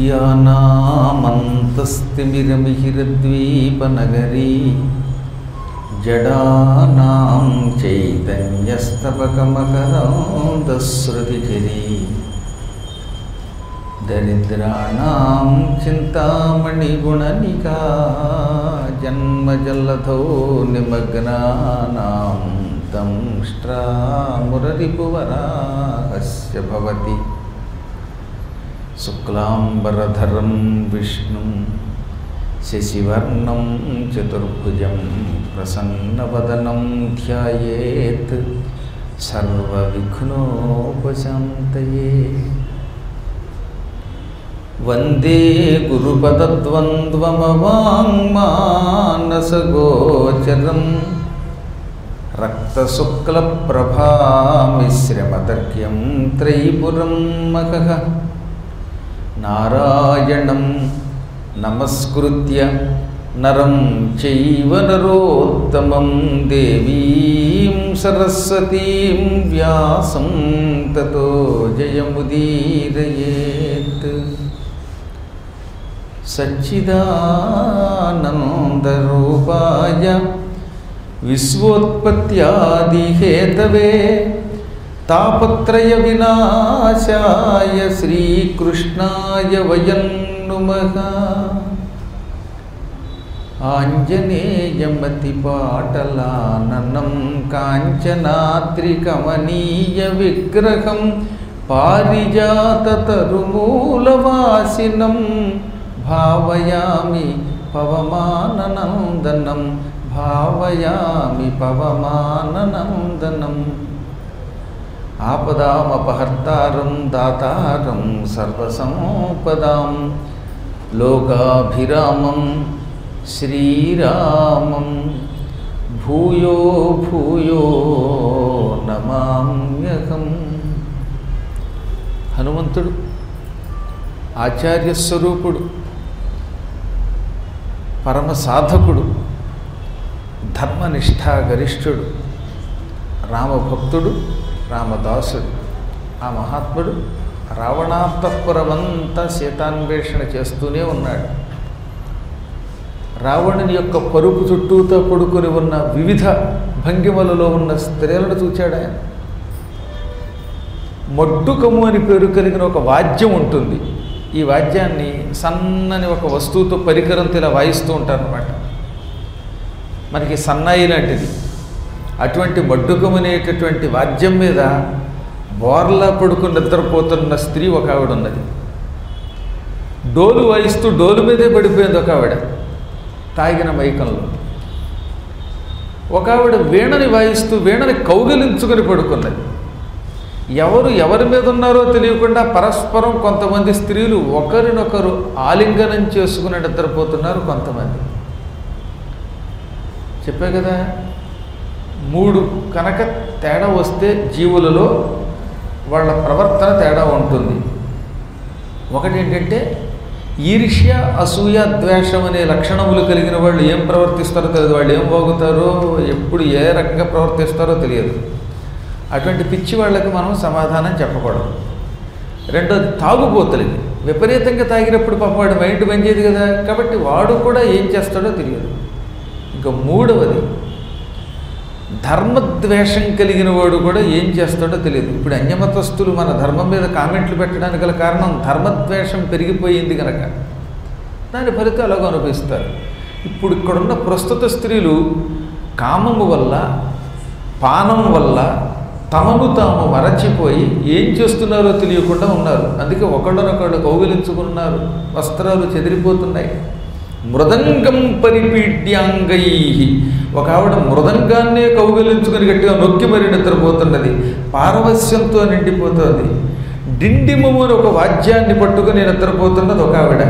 విద్యానామంతస్తిమిరమిహిరద్వీపనగరీ జడానాం చైతన్యస్తబకమకరాంతశ్రుతిచరీ దరిద్రాణం చింతామణిగుణనికా జన్మజల్లధో నిమగ్నానాం దంష్ట్రామురరిపువరాహస్య భవతి శుక్లాంబరధరం విష్ణుం శశివర్ణం చతుర్భుజం ప్రసన్నవదనం ధ్యాయేత్ సర్వవిఘ్నోపశాంతయే వందే గురుపదద్వంద్వమవాङ्మానసగోచరం రక్తశుక్లప్రభామిశ్రమతర్క్యం త్రైపురం మఖః నారాయణం నమస్కృత్య నరం చైవ నరోత్తమం దేవీం సరస్వతీం వ్యాసం తతో జయముదీరయేత్ సచ్చిదానందరూపాయ విశ్వోత్పత్యాదిహేతవే తాపత్రయ వినాశాయ శ్రీకృష్ణాయ వయం నుమః ఆంజనేయమతిపాటలాననం కాంచనాద్రికమనీయ విగ్రహం పారిజాతతరుమూలవాసినం భావయామి పవమాననందనం భావయామి పవమాననందనం ఆపదామపహర్తారం దాతారం సర్వసంపదాం లోకాభిరామం శ్రీరామం భూయో భూయో నమామ్యహం హనుమంతుడు ఆచార్యస్వరూపుడు పరమ సాధకుడు ధర్మనిష్టా గరిష్ఠుడు రామభక్తుడు రామదాసుడు ఆ మహాత్ముడు రావణాంతఃపురమంతా సీతాన్వేషణ చేస్తూనే ఉన్నాడు రావణుని యొక్క పరుపు చుట్టూతో పడుకొని ఉన్న వివిధ భంగిమలలో ఉన్న స్త్రీలను చూచాడు ఆయన మొడ్డుకము అని పేరు కలిగిన ఒక వాద్యం ఉంటుంది ఈ వాద్యాన్ని సన్నని ఒక వస్తువుతో పరికరంతో ఇలా వాయిస్తూ ఉంటారనమాట మనకి సన్నాయి లాంటిది అటువంటి మడ్డుకం అనేటటువంటి వాద్యం మీద బోర్లా పడుకుని నిద్రపోతున్న స్త్రీ ఒక ఆవిడ ఉన్నది డోలు వాయిస్తూ డోలు మీదే పడిపోయింది ఒక ఆవిడ తాగిన మైకంలో ఒక ఆవిడ వీణని వాయిస్తూ వీణని కౌగిలించుకొని పడుకున్నది ఎవరు ఎవరి మీద ఉన్నారో తెలియకుండా పరస్పరం కొంతమంది స్త్రీలు ఒకరినొకరు ఆలింగనం చేసుకుని నిద్రపోతున్నారు కొంతమంది చెప్పే కదా మూడు కనుక తేడా వస్తే జీవులలో వాళ్ళ ప్రవర్తన తేడా ఉంటుంది ఒకటి ఏంటంటే ఈర్ష్య అసూయ ద్వేషం అనే లక్షణములు కలిగిన వాళ్ళు ఏం ప్రవర్తిస్తారో తెలియదు వాళ్ళు ఏం పోగుతారో ఎప్పుడు ఏ రకంగా ప్రవర్తిస్తారో తెలియదు అటువంటి పిచ్చి వాళ్ళకి మనం సమాధానం చెప్పకూడదు రెండోది తాగుబోతులకి విపరీతంగా తాగినప్పుడు పాప వాడు మైండ్ పనిచేయదు కదా కాబట్టి వాడు కూడా ఏం చేస్తాడో తెలియదు ఇంకా మూడవది ధర్మద్వేషం కలిగిన వాడు కూడా ఏం చేస్తాడో తెలియదు ఇప్పుడు అన్యమతస్తులు మన ధర్మం మీద కామెంట్లు పెట్టడానికి గల కారణం ధర్మద్వేషం పెరిగిపోయింది కనుక దాని ఫలితం అలాగో అనుభవిస్తారు ఇప్పుడు ఇక్కడున్న ప్రస్తుత స్త్రీలు కామము వల్ల పానం వల్ల తమను తాము మరచిపోయి ఏం చేస్తున్నారో తెలియకుండా ఉన్నారు అందుకే ఒకళ్ళనొకళ్ళు కౌగిలించుకున్నారు వస్త్రాలు చెదిరిపోతున్నాయి మృదంగం పరిపీడ్యాంగై ఒక ఆవిడ మృదంగాన్నే కౌగిలించుకుని గట్టిగా నొక్కి మరి నిద్రపోతున్నది పారవస్యంతో నిండిపోతుంది డిండిమము అని ఒక వాద్యాన్ని పట్టుకుని నిద్రపోతున్నది ఒక ఆవిడ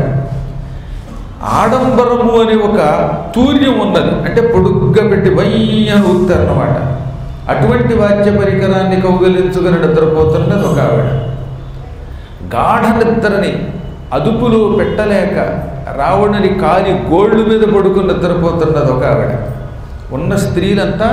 ఆడంబరము అని ఒక తూర్యం ఉన్నది అంటే పొడుగ్గా పెట్టి వయ్య ఊతారన్నమాట అటువంటి వాద్య పరికరాన్ని కౌగిలించుకుని నిద్రపోతున్నది ఒక ఆవిడ గాఢ నిద్రని అదుపులో పెట్టలేక రావణుని కాలి గోళ్ళు మీద పడుకుని నిద్రపోతున్నది ఒక ఆవిడ ఉన్న స్త్రీలంతా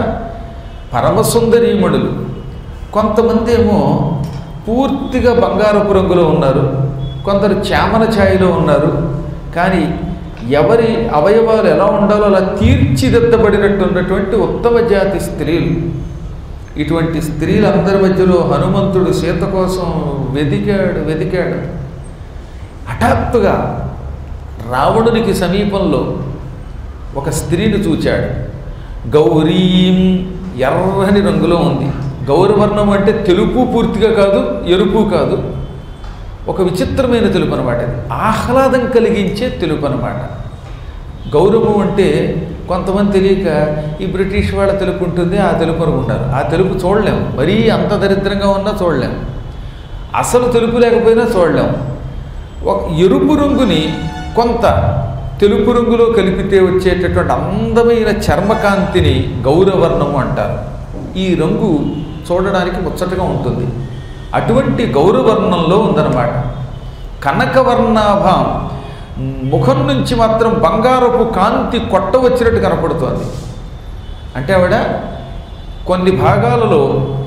పరమసుందరీమణులు కొంతమంది ఏమో పూర్తిగా బంగారపు రంగులో ఉన్నారు కొందరు చామన ఛాయలో ఉన్నారు కానీ ఎవరి అవయవాలు ఎలా ఉండాలో అలా తీర్చిదిద్దబడినట్టు ఉన్నటువంటి ఉత్తమ జాతి స్త్రీలు ఇటువంటి స్త్రీలందరి మధ్యలో హనుమంతుడు సీత కోసం వెదికాడు వెదికాడు హఠాత్తుగా రావణునికి సమీపంలో ఒక స్త్రీని చూచాడు గౌరీం ఎర్రని రంగులో ఉంది గౌరవర్ణం అంటే తెలుపు పూర్తిగా కాదు ఎరుపు కాదు ఒక విచిత్రమైన తెలుపు అనమాట ఇది ఆహ్లాదం కలిగించే తెలుపు అనమాట గౌరవం అంటే కొంతమంది తెలియక ఈ బ్రిటిష్ వాళ్ళ తెలుపు ఉంటుంది ఆ తెలుపు అనుకుంటారు ఆ తెలుపు చూడలేము మరీ అంత దరిద్రంగా ఉన్నా చూడలేము అసలు తెలుపు లేకపోయినా చూడలేము ఒక ఎరుపు రంగుని కొంత తెలుపు రంగులో కలిపితే వచ్చేటటువంటి అందమైన చర్మకాంతిని గౌరవర్ణము అంటారు ఈ రంగు చూడడానికి ముచ్చటగా ఉంటుంది అటువంటి గౌరవర్ణంలో ఉందన్నమాట కనకవర్ణాభం ముఖం నుంచి మాత్రం బంగారపు కాంతి కొట్ట వచ్చినట్టు కనపడుతోంది అంటే ఆవిడ కొన్ని భాగాలలో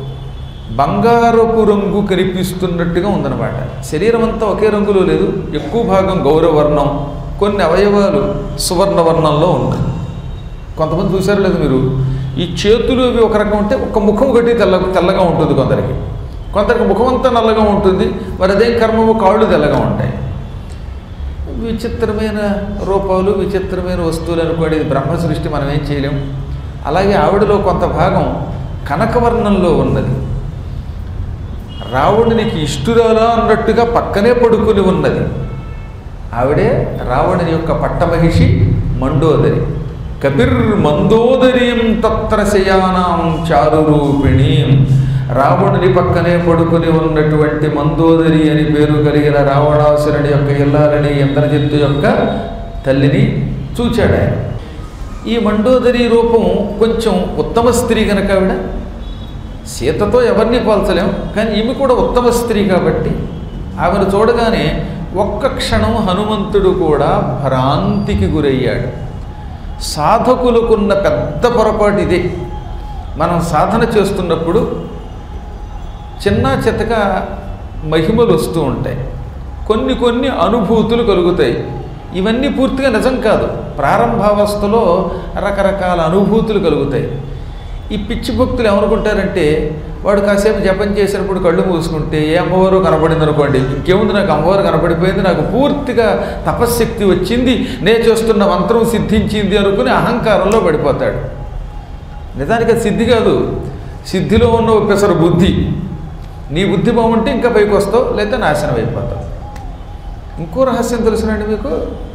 బంగారపు రంగు కనిపిస్తున్నట్టుగా ఉందన్నమాట శరీరం అంతా ఒకే రంగులో లేదు ఎక్కువ భాగం గౌరవర్ణం కొన్ని అవయవాలు సువర్ణవర్ణంలో ఉన్నాయి కొంతమంది చూసారు లేదు మీరు ఈ చేతులు ఇవి ఒక రకం ఉంటే ఒక ముఖం ఒకటి తెల్ల తెల్లగా ఉంటుంది కొందరికి కొందరికి ముఖం అంతా నల్లగా ఉంటుంది మరి అదేం కర్మము కాళ్ళు తెల్లగా ఉంటాయి విచిత్రమైన రూపాలు విచిత్రమైన వస్తువులు అనుకోండి ఇది బ్రహ్మ సృష్టి మనం ఏం చేయలేం అలాగే ఆవిడలో కొంత భాగం కనకవర్ణంలో ఉన్నది రావణునికి ఇష్టురాలా అన్నట్టుగా పక్కనే పడుకుని ఉన్నది ఆవిడే రావణుని యొక్క పట్టమహిషి మండోదరి కపిర్ మందోదరీం తత్ర శయానాం చారురూపిణీం రావణుని పక్కనే పడుకుని ఉన్నటువంటి మందోదరి అని పేరు కలిగిన రావణాసురుని యొక్క ఇల్లాలని ఇంద్రజిత్తు యొక్క తల్లిని చూచాడు ఆయన ఈ మండోదరి రూపం కొంచెం ఉత్తమ స్త్రీ కనుక ఆవిడ సీతతో ఎవరిని పోల్చలేం కానీ ఈమె కూడా ఉత్తమ స్త్రీ కాబట్టి ఆమెను చూడగానే ఒక్క క్షణం హనుమంతుడు కూడా భ్రాంతికి గురయ్యాడు సాధకులకున్న పెద్ద పొరపాటు ఇదే మనం సాధన చేస్తున్నప్పుడు చిన్న చితక మహిమలు వస్తూ ఉంటాయి కొన్ని కొన్ని అనుభూతులు కలుగుతాయి ఇవన్నీ పూర్తిగా నిజం కాదు ప్రారంభావస్థలో రకరకాల అనుభూతులు కలుగుతాయి ఈ పిచ్చి భక్తులు ఏమనుకుంటారంటే వాడు కాసేపు జపం చేసినప్పుడు కళ్ళు మూసుకుంటే ఏ అమ్మవారు కనపడింది అనుకోండి ఇంకేముంది నాకు అమ్మవారు కనపడిపోయింది నాకు పూర్తిగా తపశ్శక్తి వచ్చింది నే చేస్తున్న మంత్రం సిద్ధించింది అనుకుని అహంకారంలో పడిపోతాడు నిజానికి అది సిద్ధి కాదు సిద్ధిలో ఉన్న ఒప్పేసరు బుద్ధి నీ బుద్ధి బాగుంటే ఇంకా పైకి వస్తావు లేదా నాశనం అయిపోతావు ఇంకో రహస్యం తెలుసునండి మీకు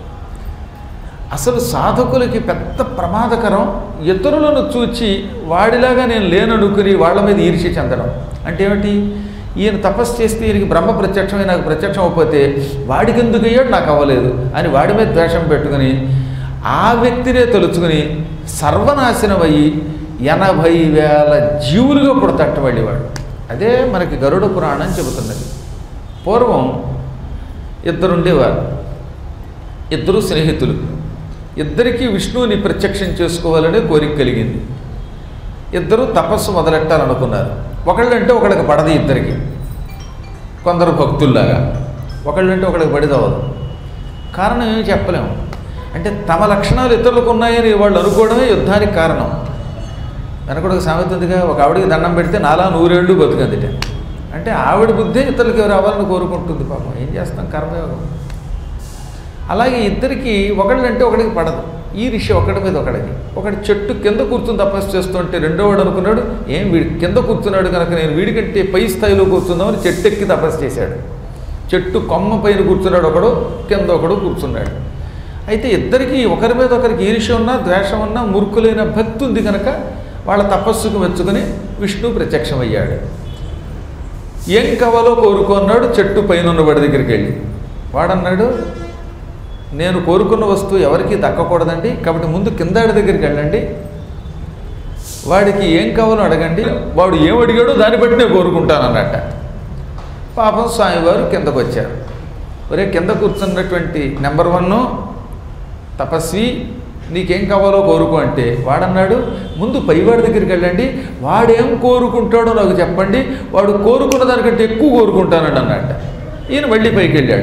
అసలు సాధకులకి పెద్ద ప్రమాదకరం ఇతరులను చూచి వాడిలాగా నేను లేననుకుని వాళ్ళ మీద ఈర్ష్య చెందడం అంటే ఏమిటి ఈయన తపస్సు చేస్తే ఈయనకి బ్రహ్మ ప్రత్యక్షమై నాకు ప్రత్యక్షం అయిపోతే వాడికి ఎందుకు అయ్యాడు నాకు అవ్వలేదు అని వాడి మీద ద్వేషం పెట్టుకుని ఆ వ్యక్తినే తలుచుకుని సర్వనాశనం అయ్యి ఎనభై వేల జీవులుగా పుడతట్ట వాడు అదే మనకి గరుడ పురాణం చెబుతున్నది పూర్వం ఇద్దరు ఉండేవారు ఇద్దరు స్నేహితులు ఇద్దరికీ విష్ణువుని ప్రత్యక్షం చేసుకోవాలనే కోరిక కలిగింది ఇద్దరు తపస్సు మొదలెట్టాలనుకున్నారు ఒకళ్ళంటే ఒకళ్ళకి పడదు ఇద్దరికి కొందరు భక్తుల్లాగా ఒకళ్ళంటే ఒకళ్ళకి పడిదవదు కారణం ఏమి చెప్పలేము అంటే తమ లక్షణాలు ఇతరులకు ఉన్నాయని వాళ్ళు అనుకోవడమే యుద్ధానికి కారణం వెనకడు ఒక సామెత ఉందిగా ఒక ఆవిడికి దండం పెడితే నాలా నూరేళ్ళు బతుకందిట అంటే ఆవిడ బుద్ధే ఇతరులకి రావాలని కోరుకుంటుంది పాపం ఏం చేస్తాం కర్మయోగం అలాగే ఇద్దరికి ఒకళ్ళంటే ఒకడికి పడదు ఈ ఋషి ఒకడి మీద ఒకడికి ఒకటి చెట్టు కింద కూర్చుని తపస్సు చేస్తుంటే రెండో వాడు అనుకున్నాడు ఏం వీడి కింద కూర్చున్నాడు కనుక నేను వీడికంటే పై స్థాయిలో కూర్చుందామని చెట్టు ఎక్కి తపస్సు చేశాడు చెట్టు కొమ్మ పైన కూర్చున్నాడు ఒకడు కింద ఒకడు కూర్చున్నాడు అయితే ఇద్దరికి ఒకరి మీద ఒకరికి ఈర్ష్య ఉన్నా ద్వేషం ఉన్నా మూర్ఖులైన భక్తి ఉంది కనుక వాళ్ళ తపస్సుకు మెచ్చుకొని విష్ణు ప్రత్యక్షమయ్యాడు ఏం కావాలో కోరుకున్నాడు చెట్టు పైన ఉన్న వాడి దగ్గరికి వెళ్ళి వాడన్నాడు నేను కోరుకున్న వస్తువు ఎవరికి దక్కకూడదండి కాబట్టి ముందు కిందాడి దగ్గరికి వెళ్ళండి వాడికి ఏం కావాలో అడగండి వాడు ఏం అడిగాడో దాన్ని బట్టి నేను కోరుకుంటానన్నట్ట పాపం స్వామివారు కిందకు వచ్చారు ఒరే కింద కూర్చున్నటువంటి నెంబర్ వన్ తపస్వి నీకేం కావాలో కోరుకో అంటే వాడన్నాడు ముందు పైవాడి దగ్గరికి వెళ్ళండి వాడేం కోరుకుంటాడో నాకు చెప్పండి వాడు కోరుకున్న దానికంటే ఎక్కువ కోరుకుంటానండి అన్నట్ట ఈయన మళ్ళీ పైకి వెళ్ళాడు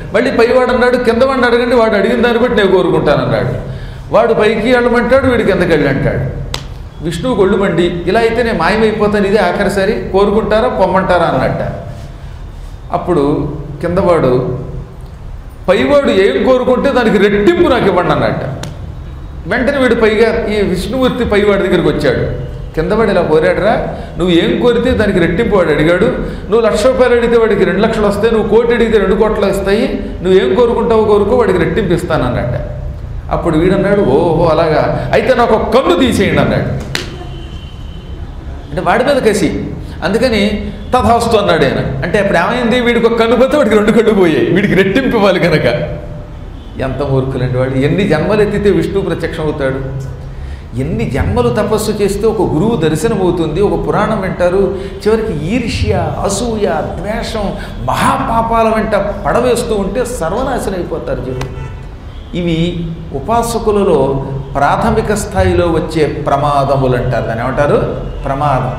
మళ్ళీ పైవాడు అన్నాడు కింద వాడిని అడగండి వాడు అడిగిన దాన్ని బట్టి నేను కోరుకుంటానన్నాడు వాడు పైకి వెళ్ళమంటాడు వీడు కిందకి వెళ్ళి అంటాడు విష్ణువు గొళ్ళు మండి ఇలా అయితే నేను మాయమైపోతాను ఇదే ఆఖరిసారి కోరుకుంటారా పొమ్మంటారా అన్నట్ట అప్పుడు కిందవాడు పైవాడు ఏం కోరుకుంటే దానికి రెట్టింపు నాకు ఇవ్వండి అన్నట్ట వెంటనే వీడు పైగా ఈ విష్ణుమూర్తి పైవాడి దగ్గరికి వచ్చాడు కిందవాడు ఇలా కోరాడురా నువ్వు ఏం కోరితే దానికి రెట్టింపు వాడు అడిగాడు నువ్వు లక్ష రూపాయలు అడిగితే వాడికి రెండు లక్షలు వస్తాయి నువ్వు కోటి అడిగితే రెండు కోట్లు వస్తాయి నువ్వు ఏం కోరుకుంటావో కోరుకో వాడికి రెట్టింపు ఇస్తాను అన్నట్ట అప్పుడు వీడన్నాడు ఓహో అలాగా అయితే నాకు ఒక కన్ను తీసేయండి అన్నాడు అంటే వాడి మీద కసి అందుకని తథాస్తు అన్నాడు ఆయన అంటే అప్పుడు ఏమైంది వీడికి ఒక కన్ను పోతే వాడికి రెండు కళ్ళు పోయాయి వీడికి రెట్టింపు ఇవ్వాలి కనుక ఎంత మూర్ఖులండి వాడు ఎన్ని జన్మలు ఎత్తితే విష్ణువు ప్రత్యక్షం అవుతాడు ఎన్ని జన్మలు తపస్సు చేస్తే ఒక గురువు దర్శనం అవుతుంది ఒక పురాణం వింటారు చివరికి ఈర్ష్య అసూయ ద్వేషం మహాపాపాల వెంట పడవేస్తూ ఉంటే సర్వనాశనం అయిపోతారు జీవుడు ఇవి ఉపాసకులలో ప్రాథమిక స్థాయిలో వచ్చే ప్రమాదములు అంటారు దాన్ని ఏమంటారు ప్రమాదం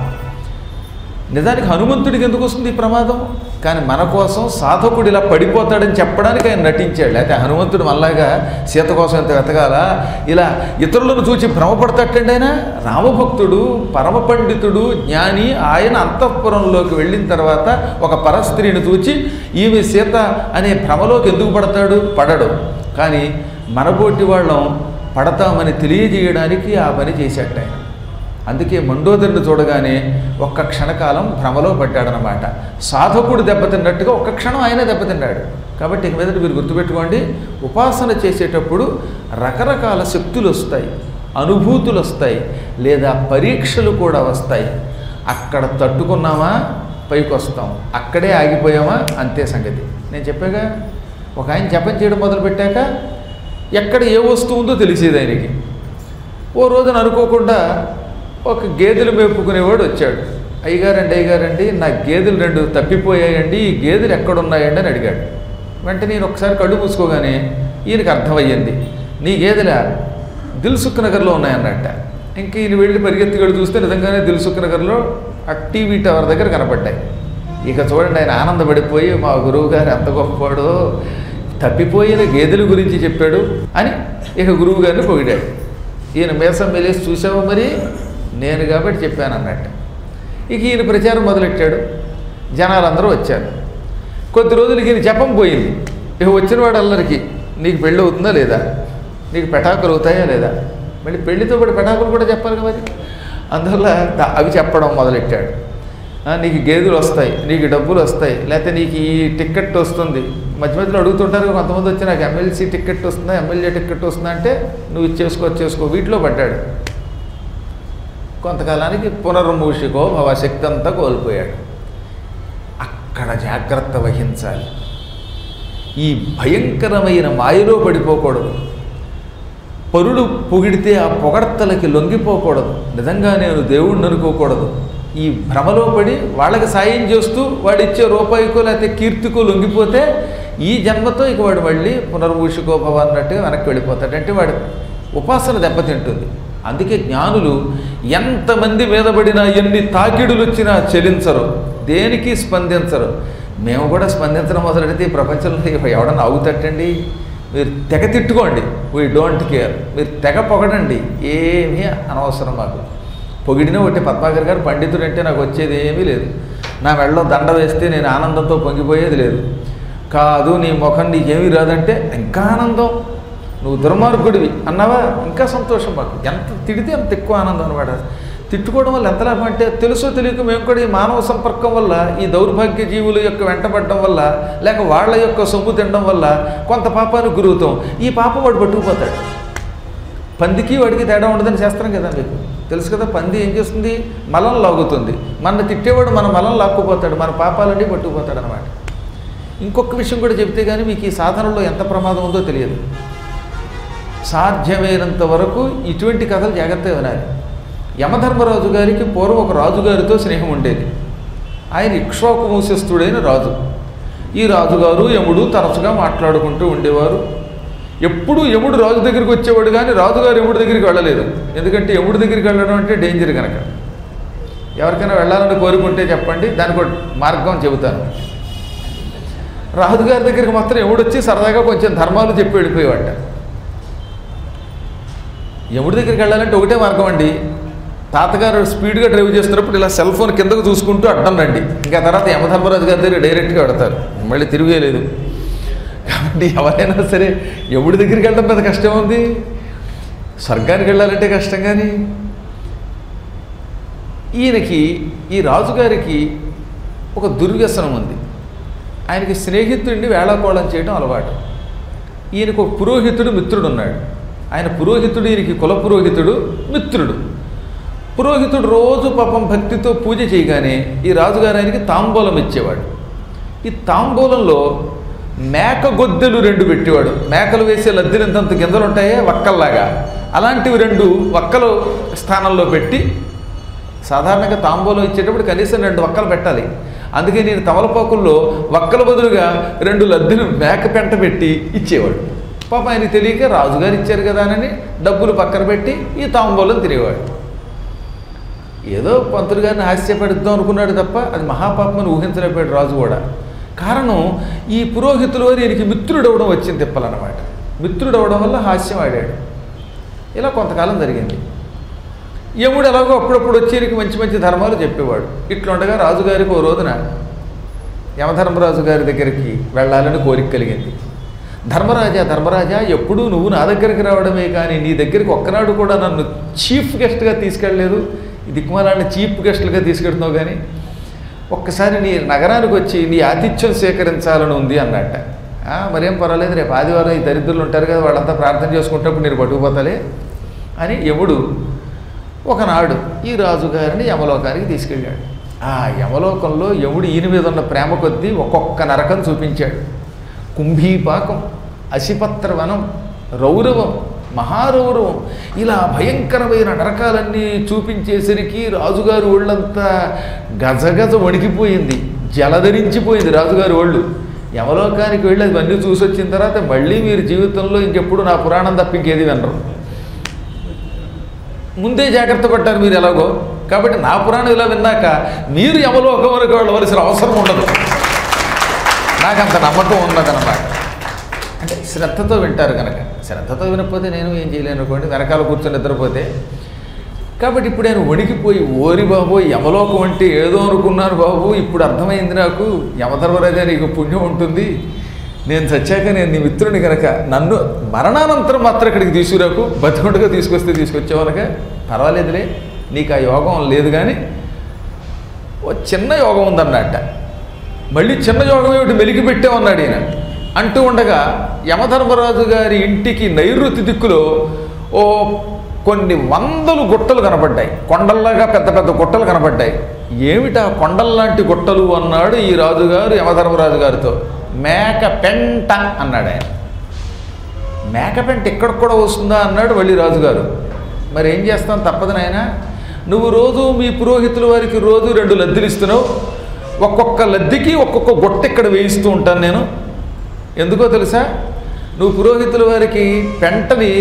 నిజానికి హనుమంతుడికి ఎందుకు వస్తుంది ఈ ప్రమాదం కానీ మన కోసం సాధకుడు ఇలా పడిపోతాడని చెప్పడానికి ఆయన నటించాడు లేకపోతే హనుమంతుడు మళ్ళాగా సీత కోసం ఎంత వెతకాల ఇలా ఇతరులను చూచి భ్రమపడతాటండి ఆయన రామభక్తుడు పరమ పండితుడు జ్ఞాని ఆయన అంతఃపురంలోకి వెళ్ళిన తర్వాత ఒక పరస్త్రీని చూచి ఈమె సీత అనే భ్రమలోకి ఎందుకు పడతాడు పడడు కానీ మనబోటి వాళ్ళం పడతామని తెలియజేయడానికి ఆ పని చేశాట ఆయన అందుకే మండోదరిని చూడగానే ఒక్క క్షణకాలం భ్రమలో పడ్డాడనమాట సాధకుడు దెబ్బతిన్నట్టుగా ఒక్క క్షణం ఆయనే దెబ్బతిన్నాడు కాబట్టి ఇక మీదట మీరు గుర్తుపెట్టుకోండి ఉపాసన చేసేటప్పుడు రకరకాల శక్తులు వస్తాయి అనుభూతులు వస్తాయి లేదా పరీక్షలు కూడా వస్తాయి అక్కడ తట్టుకున్నామా పైకి వస్తాం అక్కడే ఆగిపోయామా అంతే సంగతి నేను చెప్పాగా ఒక ఆయన జపం చేయడం మొదలుపెట్టాక ఎక్కడ ఏ వస్తువు ఉందో తెలిసేది ఆయనకి ఓ రోజున అనుకోకుండా ఒక గేదెలు మేపుకునేవాడు వచ్చాడు అయ్యగారండి అయ్యగారండి నా గేదెలు రెండు తప్పిపోయాయండి ఈ గేదెలు ఎక్కడున్నాయండి అని అడిగాడు వెంటనే నేను ఒకసారి కళ్ళు మూసుకోగానే ఈయనకి అర్థమయ్యింది నీ గేదెల దిల్సుఖ్ నగర్లో ఉన్నాయన్నట్ట ఇంక ఈయన వెళ్ళి పరిగెత్తి వెళ్ళి చూస్తే నిజంగానే దిల్సుఖ్ నగర్లో ఆ టీవీ టవర్ దగ్గర కనపడ్డాయి ఇక చూడండి ఆయన ఆనందపడిపోయి మా గురువు గారు ఎంత గొప్పవాడో తప్పిపోయిన గేదెల గురించి చెప్పాడు అని ఇక గురువు గారిని పొగిడాడు ఈయన మేసం మెలేసి చూసావు మరి నేను కాబట్టి చెప్పాను అన్నట్టు ఇక ఈయన ప్రచారం మొదలెట్టాడు జనాలందరూ వచ్చారు కొద్ది రోజులకి ఈయన జపం పోయింది ఇక వచ్చిన వాడల్లరికి నీకు పెళ్ళి అవుతుందా లేదా నీకు పెటాకులు అవుతాయా లేదా మళ్ళీ పెళ్లితో పాటు పెటాకులు కూడా చెప్పాలి కదా మరి అందువల్ల దా- అవి చెప్పడం మొదలెట్టాడు ఆ, నీకు గేదెలు వస్తాయి నీకు డబ్బులు వస్తాయి లేకపోతే నీకు ఈ టిక్కెట్ వస్తుంది మధ్య మధ్యలో అడుగుతుంటారు కదా, కొంతమంది వచ్చి నాకు ఎమ్మెల్సీ టిక్కెట్ వస్తుందా ఎమ్మెల్యే టిక్కెట్ వస్తుందా అంటే నువ్వు ఇది చేసుకో అది చేసుకో వీటిలో పడ్డాడు కొంతకాలానికి పునర్మూషికో భవ శక్తి అంతా కోల్పోయాడు అక్కడ జాగ్రత్త వహించాలి ఈ భయంకరమైన మాయలో పడిపోకూడదు పరుడు పొగిడితే ఆ పొగడ్తలకి లొంగిపోకూడదు నిజంగా నేను దేవుణ్ణి అనుకోకూడదు ఈ భ్రమలో పడి వాళ్ళకి సాయం చేస్తూ వాడు ఇచ్చే రూపాయికో లేకపోతే కీర్తికో లొంగిపోతే ఈ జన్మతో ఇక వాడు మళ్ళీ పునర్భూషికో భవ అన్నట్టుగా వెనక్కి వెళ్ళిపోతాడు అంటే వాడు ఉపాసన దెబ్బతింటుంది అందుకే జ్ఞానులు ఎంతమంది మీద పడినా ఎన్ని తాకిడులు వచ్చినా చెలించరు దేనికి స్పందించరు మేము కూడా స్పందించడం మొదలెడితే ఈ ప్రపంచంలో ఎవడన్నా ఆగుతట్టండి మీరు తెగ తిట్టుకోండి వీ డోంట్ కేర్ మీరు తెగ పొగడండి ఏమీ అనవసరం మాకు పొగిడిన ఒకటి పద్మాకర్ గారు పండితుడు అంటే నాకు వచ్చేది ఏమీ లేదు నా మెడలో దండ వేస్తే నేను ఆనందంతో పొంగిపోయేది లేదు కాదు నీ ముఖం నీకేమీ రాదంటే ఇంకా ఆనందం నువ్వు దుర్మార్గుడివి అన్నావా ఇంకా సంతోషం మాకు ఎంత తిడితే అంత ఎక్కువ ఆనందం అనమాట తిట్టుకోవడం వల్ల ఎంత లాభం అంటే తెలుసో తెలియక మేము కూడా ఈ మానవ సంపర్కం వల్ల ఈ దౌర్భాగ్య జీవుల యొక్క వెంటబడడం వల్ల లేక వాళ్ళ యొక్క సొమ్ము తినడం వల్ల కొంత పాపానికి గురవుతాం ఈ పాపం వాడు పట్టుకుపోతాడు పందికి వాడికి తేడా ఉండదని చేస్తాం కదా మీకు తెలుసు కదా పంది ఏం చేస్తుంది మలం లాగుతుంది మన తిట్టేవాడు మన మలం లాక్కుపోతాడు మన పాపాలన్నీ పట్టుకుపోతాడు అనమాట ఇంకొక విషయం కూడా చెప్తే కానీ మీకు ఈ సాధనలో ఎంత ప్రమాదం ఉందో తెలియదు సాధ్యమైనంత వరకు ఇటువంటి కథలు జాగ్రత్తగా వినాలి యమధర్మరాజు గారికి పూర్వం ఒక రాజుగారితో స్నేహం ఉండేది ఆయన ఇక్ష్వాకు వంశస్థుడైన రాజు ఈ రాజుగారు యముడు తరచుగా మాట్లాడుకుంటూ ఉండేవారు ఎప్పుడు యముడు రాజు దగ్గరికి వచ్చేవాడు కానీ రాజుగారు యముడి దగ్గరికి వెళ్ళలేదు ఎందుకంటే యముడి దగ్గరికి వెళ్ళడం అంటే డేంజర్ కనుక ఎవరికైనా వెళ్ళాలని కోరుకుంటే చెప్పండి దానికి ఒక మార్గం చెబుతాను రాజుగారి దగ్గరికి మాత్రం ఎవడొచ్చి సరదాగా కొంచెం ధర్మాలు చెప్పి వెళ్ళిపోయేవాట ఎవడి దగ్గరికి వెళ్ళాలంటే ఒకటే మార్గం అండి తాతగారు స్పీడ్గా డ్రైవ్ చేస్తున్నప్పుడు ఇలా సెల్ ఫోన్ కిందకు చూసుకుంటూ అడ్డం రండి ఇంకా తర్వాత యమధర్మరాజు గారి దగ్గర డైరెక్ట్గా పెడతారు మళ్ళీ తిరిగేలేదు కాబట్టి ఎవరైనా సరే ఎవడి దగ్గరికి వెళ్ళడం పెద్ద కష్టం ఉంది స్వర్గానికి వెళ్ళాలంటే కష్టం కానీ ఈయనకి ఈ రాజుగారికి ఒక దుర్వ్యసనం ఉంది ఆయనకి స్నేహితుడిని వేళాకోళం చేయడం అలవాటు ఈయనకు ఒక పురోహితుడు మిత్రుడు ఉన్నాడు ఆయన పురోహితుడు ఈయనకి కుల పురోహితుడు మిత్రుడు పురోహితుడు రోజు పాపం భక్తితో పూజ చేయగానే ఈ రాజుగారు ఆయనకి తాంబూలం ఇచ్చేవాడు ఈ తాంబూలంలో మేక గొద్దెలు రెండు పెట్టేవాడు మేకలు వేసే లద్దెలు ఇంతంత గింజలు ఉంటాయే వక్కల్లాగా అలాంటివి రెండు వక్కలు స్థానంలో పెట్టి సాధారణంగా తాంబూలం ఇచ్చేటప్పుడు కనీసం రెండు వక్కలు పెట్టాలి అందుకే నేను తమలపాకుల్లో వక్కల బదులుగా రెండు లద్దెలు మేక పెంట పెట్టి ఇచ్చేవాడు పాప ఆయనకి తెలియక రాజుగారు ఇచ్చారు కదా అని డబ్బులు పక్కన పెట్టి ఈ తాంబూలం తినేవాడు ఏదో పంతులు గారిని హాస్యపడిద్దాం అనుకున్నాడు తప్ప అది మహాపాపమని ఊహించలేకపోయాడు రాజు కూడా కారణం ఈ పురోహితులు వారు ఈయనకి మిత్రుడు అవ్వడం వచ్చింది తిప్పాలన్నమాట మిత్రుడు అవ్వడం వల్ల హాస్యం ఆడాడు ఇలా కొంతకాలం జరిగింది యముడు ఎలాగో అప్పుడప్పుడు వచ్చి ఈయనకి మంచి మంచి ధర్మాలు చెప్పేవాడు ఇట్లుండగా రాజుగారికి ఓ రోజున యమధర్మరాజు గారి దగ్గరికి వెళ్ళాలని కోరిక కలిగింది ధర్మరాజా ధర్మరాజా ఎప్పుడూ నువ్వు నా దగ్గరికి రావడమే కానీ నీ దగ్గరికి ఒక్కనాడు కూడా నన్ను చీఫ్ గెస్ట్గా తీసుకెళ్ళలేదు ఈ దిక్కుమాలని చీఫ్ గెస్ట్లుగా తీసుకెళ్తున్నావు కానీ ఒక్కసారి నీ నగరానికి వచ్చి నీ ఆతిథ్యం స్వీకరించాలని ఉంది అన్నట్ట "ఆ, మరేం పర్వాలేదు రేపు ఆదివారం ఈ దరిద్రులు ఉంటారు కదా వాళ్ళంతా ప్రార్థన చేసుకుంటప్పుడు నేను పట్టుకుపోతాలే అని యముడు ఒకనాడు ఈ రాజుగారిని యమలోకానికి తీసుకెళ్ళాడు ఆ యమలోకంలో యముడు ఈయన మీద ఉన్న ప్రేమ కొద్దీ ఒక్కొక్క నరకం చూపించాడు కుంభీపాకం అసిపత్ర వనం రౌరవం మహారౌరవం ఇలా భయంకరమైన నరకాలన్నీ చూపించేసరికి రాజుగారి ఒళ్ళంతా గజగజ వణికిపోయింది జలధరించిపోయింది రాజుగారి ఒళ్ళు యమలోకానికి వెళ్ళి అవన్నీ చూసి వచ్చిన తర్వాత మళ్ళీ మీరు జీవితంలో ఇంకెప్పుడు నా పురాణం తప్ప ఇంకేది వినరు ముందే జాగ్రత్త పడ్డారు మీరు ఎలాగో కాబట్టి నా పురాణం ఇలా విన్నాక మీరు యమలోకం వరకు వెళ్ళవలసిన అవసరం ఉండదు నాకు అంత నమ్మకం ఉన్నదన్నమాట అంటే శ్రద్ధతో వింటారు కనుక శ్రద్ధతో వినకపోతే నేను ఏం చేయలేను అనుకోండి వెనకాల కూర్చొని నిద్రపోతే కాబట్టి ఇప్పుడు నేను వణికిపోయి ఓరి బాబు యమలోకం అంటే ఏదో అనుకున్నాను బాబు ఇప్పుడు అర్థమైంది నాకు యమధర్మరాజా నీకు పుణ్యం ఉంటుంది నేను చచ్చాక నేను నీ మిత్రుని కనుక నన్ను మరణానంతరం మాత్రం ఇక్కడికి తీసుకురాకు బతికుండగా తీసుకొస్తే తీసుకొచ్చావు కనుక పర్వాలేదులే నీకు ఆ యోగం లేదు కానీ ఓ చిన్న యోగం ఉందన్నట్ట మళ్ళీ చిన్న యోగం ఏమిటి వెలికి పెట్టామన్నాడు ఈయన అంటూ ఉండగా యమధర్మరాజు గారి ఇంటికి నైరుతి దిక్కులో ఓ కొన్ని వందలు గుట్టలు కనపడ్డాయి కొండల్లాగా పెద్ద పెద్ద గుట్టలు కనపడ్డాయి ఏమిటా కొండల్లాంటి గుట్టలు అన్నాడు ఈ రాజుగారు యమధర్మరాజు గారితో మేక పెంట అన్నాడు ఆయన మేక పెంట ఇక్కడ కూడా వస్తుందా అన్నాడు మళ్ళీ రాజుగారు మరి ఏం చేస్తాం తప్పదు నాయన నువ్వు రోజు మీ పురోహితుల వారికి రోజు రెండు లద్దెలు ఇస్తున్నావు ఒక్కొక్క లద్దెకి ఒక్కొక్క గొట్ట ఇక్కడ వేయిస్తూ ఉంటాను నేను ఎందుకో తెలుసా నువ్వు పురోహితుల వారికి పెంటని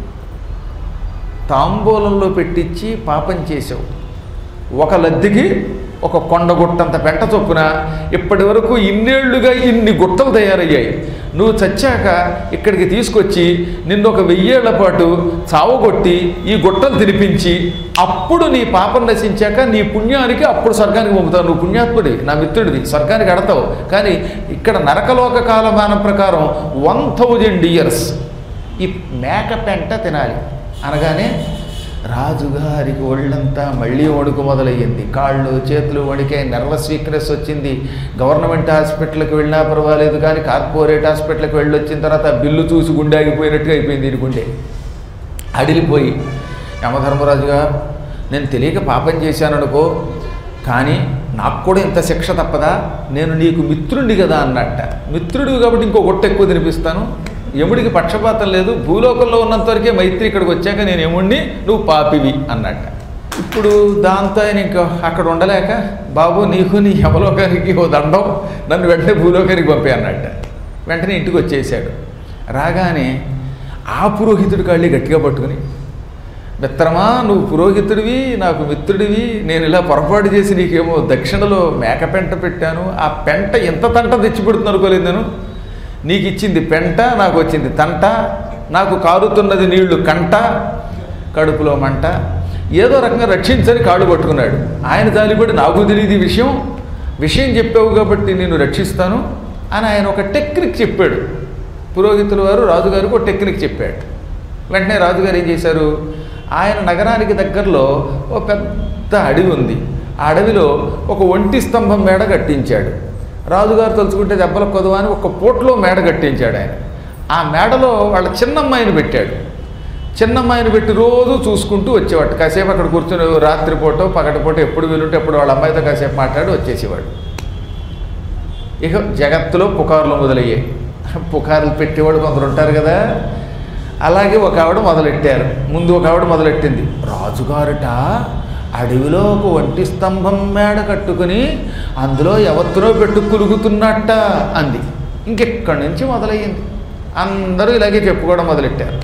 తాంబూలంలో పెట్టించి పాపం చేసావు ఒక లద్దెకి ఒక కొండ గుట్టంత పెంట చొప్పున ఇప్పటి వరకు ఇన్నేళ్లుగా ఇన్ని గుట్టలు తయారయ్యాయి నువ్వు చచ్చాక ఇక్కడికి తీసుకొచ్చి నిన్ను ఒక వెయ్యేళ్ల పాటు చావగొట్టి ఈ గుట్టలు తినిపించి అప్పుడు నీ పాపం నశించాక నీ పుణ్యానికి అప్పుడు స్వర్గానికి పంపుతావు నువ్వు పుణ్యాత్ముడి నా మిత్రుడివి స్వర్గానికి అడతావు కానీ ఇక్కడ నరకలోక కాలమానం ప్రకారం వన్ థౌజండ్ ఇయర్స్ ఈ మేక పెంట తినాలి అనగానే రాజుగారికి ఒళ్ళంతా మళ్ళీ వణుకు మొదలయ్యింది కాళ్ళు చేతులు వణికే నర్వస్ వీక్నెస్ వచ్చింది గవర్నమెంట్ హాస్పిటల్కి వెళ్ళినా పర్వాలేదు కానీ కార్పొరేట్ హాస్పిటల్కి వెళ్ళి వచ్చిన తర్వాత ఆ బిల్లు చూసి గుండె ఆగిపోయినట్టుగా అయిపోయింది దీని గుండె అడిలిపోయి యమధర్మరాజుగా నేను తెలియక పాపం చేశాననుకో కానీ నాకు కూడా ఇంత శిక్ష తప్పదా నేను నీకు మిత్రుడి కదా అన్నట్ట మిత్రుడివి కాబట్టి ఇంకో గొట్ట ఎక్కువ తినిపిస్తాను యముడికి పక్షపాతం లేదు భూలోకంలో ఉన్నంతవరకే మైత్రి ఇక్కడికి వచ్చాక నేను యముడిని నువ్వు పాపివి అన్నట్ట ఇప్పుడు దాంతో ఆయన ఇంకా అక్కడ ఉండలేక బాబు నీకు నీ యమలోకానికి ఓ దండం నన్ను వెంటనే భూలోకానికి పంపే అన్నట్ట వెంటనే ఇంటికి వచ్చేసాడు రాగానే ఆ పురోహితుడి కాళ్ళి గట్టిగా పట్టుకుని మిత్రమా నువ్వు పురోహితుడివి నాకు మిత్రుడివి నేను ఇలా పొరపాటు చేసి నీకేమో దక్షిణలో మేక పెంట పెట్టాను ఆ పెంట ఎంత తంట తెచ్చిపెడుతుంది అనుకోలేదు నేను నీకు ఇచ్చింది పెంట నాకు వచ్చింది తంట నాకు కారుతున్నది నీళ్లు కంట కడుపులో మంట ఏదో రకంగా రక్షించని కాళ్ళు పట్టుకున్నాడు ఆయన జాలిపడి నాకు తెలియదు ఈ విషయం విషయం చెప్పావు కాబట్టి నేను రక్షిస్తాను అని ఆయన ఒక టెక్నిక్ చెప్పాడు పురోహితుల వారు రాజుగారికి ఒక టెక్నిక్ చెప్పాడు వెంటనే రాజుగారు ఏం చేశారు ఆయన నగరానికి దగ్గరలో ఒక పెద్ద అడవి ఉంది ఆ అడవిలో ఒక ఒంటి స్తంభం మేడ కట్టించాడు రాజుగారు తలుచుకుంటే దెబ్బల కొదవ అని ఒక పోట్లో మేడ కట్టించాడు ఆయన ఆ మేడలో వాళ్ళ చిన్నమ్మాయిని పెట్టాడు చిన్నమ్మాయిని పెట్టి రోజు చూసుకుంటూ వచ్చేవాడు కాసేపు అక్కడ కూర్చొని రాత్రిపూట పగటిపూట ఎప్పుడు వీలుంటే ఎప్పుడు వాళ్ళ అమ్మాయితో కాసేపు మాట్లాడి వచ్చేసేవాడు ఇక జగత్తులో పుకార్లు మొదలయ్యాయి పుకార్లు పెట్టేవాడు కొందరు ఉంటారు కదా అలాగే ఒక ఆవిడ మొదలెట్టారు ముందు ఒక ఆవిడ మొదలెట్టింది రాజుగారట అడవిలో ఒక ఒంటి స్తంభం మేడ కట్టుకుని అందులో ఎవత్తునో పెట్టు కులుగుతున్నట్ట అంది ఇంకెక్కడి నుంచి మొదలయ్యింది అందరూ ఇలాగే చెప్పుకోవడం మొదలెట్టారు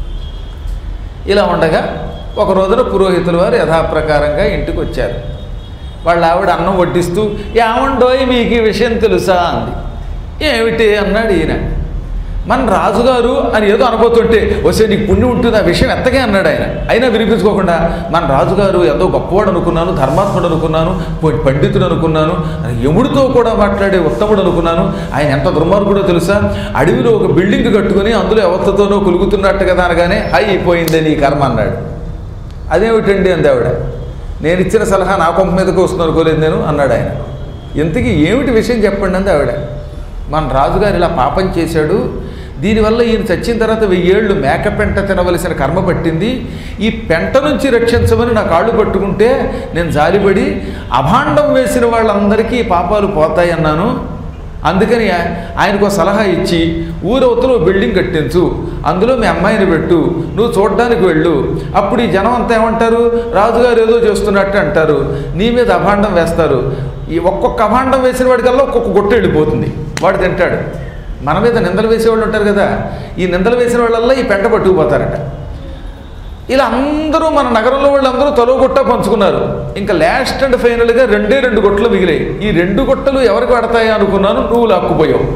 ఇలా ఉండగా ఒక రోజున పురోహితుల వారు యథాప్రకారంగా ఇంటికి వచ్చారు వాళ్ళ ఆవిడ అన్నం వడ్డిస్తూ ఏమండోయ్ మీకు ఈ విషయం తెలుసా అంది ఏమిటి అన్నాడు ఈయన మన రాజుగారు అని ఏదో అనబోతుంటే వస్తే నీకు పుణ్యం ఉంటుంది ఆ విషయం ఎత్తగే అన్నాడు ఆయన అయినా వినిపించుకోకుండా మన రాజుగారు ఎంతో గొప్పవాడు అనుకున్నాను ధర్మాత్ముడు అనుకున్నాను ప- పండితుడు అనుకున్నాను యముడితో కూడా మాట్లాడే ఉత్తముడు అనుకున్నాను ఆయన ఎంత దుర్మార్గుడో తెలుసా అడవిలో ఒక బిల్డింగ్ కట్టుకుని అందులో ఎవరితోనో కులుగుతున్నట్టు కదా అనగానే అయిపోయింది నీ కర్మ అన్నాడు అదేమిటండి అంది ఆవిడ నేను ఇచ్చిన సలహా నా కొంప మీదకి వస్తుంది అనుకోలేదు నేను అన్నాడు ఆయన ఇంతకీ ఏమిటి విషయం చెప్పండి అంది ఆవిడ మన రాజుగారు ఇలా పాపం చేశాడు దీనివల్ల ఈయన చచ్చిన తర్వాత వెయ్యేళ్ళు మేక పెంట తినవలసిన కర్మ పట్టింది ఈ పెంట నుంచి రక్షించమని నా కాళ్ళు పట్టుకుంటే నేను జాలిపడి అభాండం వేసిన వాళ్ళందరికీ ఈ పాపాలు పోతాయి అన్నాను అందుకని ఆ- ఆయనకు ఒక సలహా ఇచ్చి ఊరవతలో ఓ బిల్డింగ్ కట్టించు అందులో మీ అమ్మాయిని పెట్టు నువ్వు చూడడానికి వెళ్ళు అప్పుడు ఈ జనం అంతా ఏమంటారు రాజుగారు ఏదో చేస్తున్నట్టు అంటారు నీ మీద అభాండం వేస్తారు ఈ ఒక్కొక్క అభాండం వేసిన వాడికల్లా ఒక్కొక్క గొట్టు వెళ్ళిపోతుంది వాడు తింటాడు మన మీద నిందలు వేసేవాళ్ళు ఉంటారు కదా ఈ నిందలు వేసిన వాళ్ళల్లా ఈ పెంట పట్టుకుపోతారట ఇలా అందరూ మన నగరంలో వాళ్ళందరూ తలో గుట్ట పంచుకున్నారు ఇంకా లాస్ట్ అండ్ ఫైనల్గా రెండే రెండు గొట్టలు మిగిలాయి ఈ రెండు గొట్టలు ఎవరికి పడతాయి అనుకున్నాను నువ్వు లాక్కుపోయావు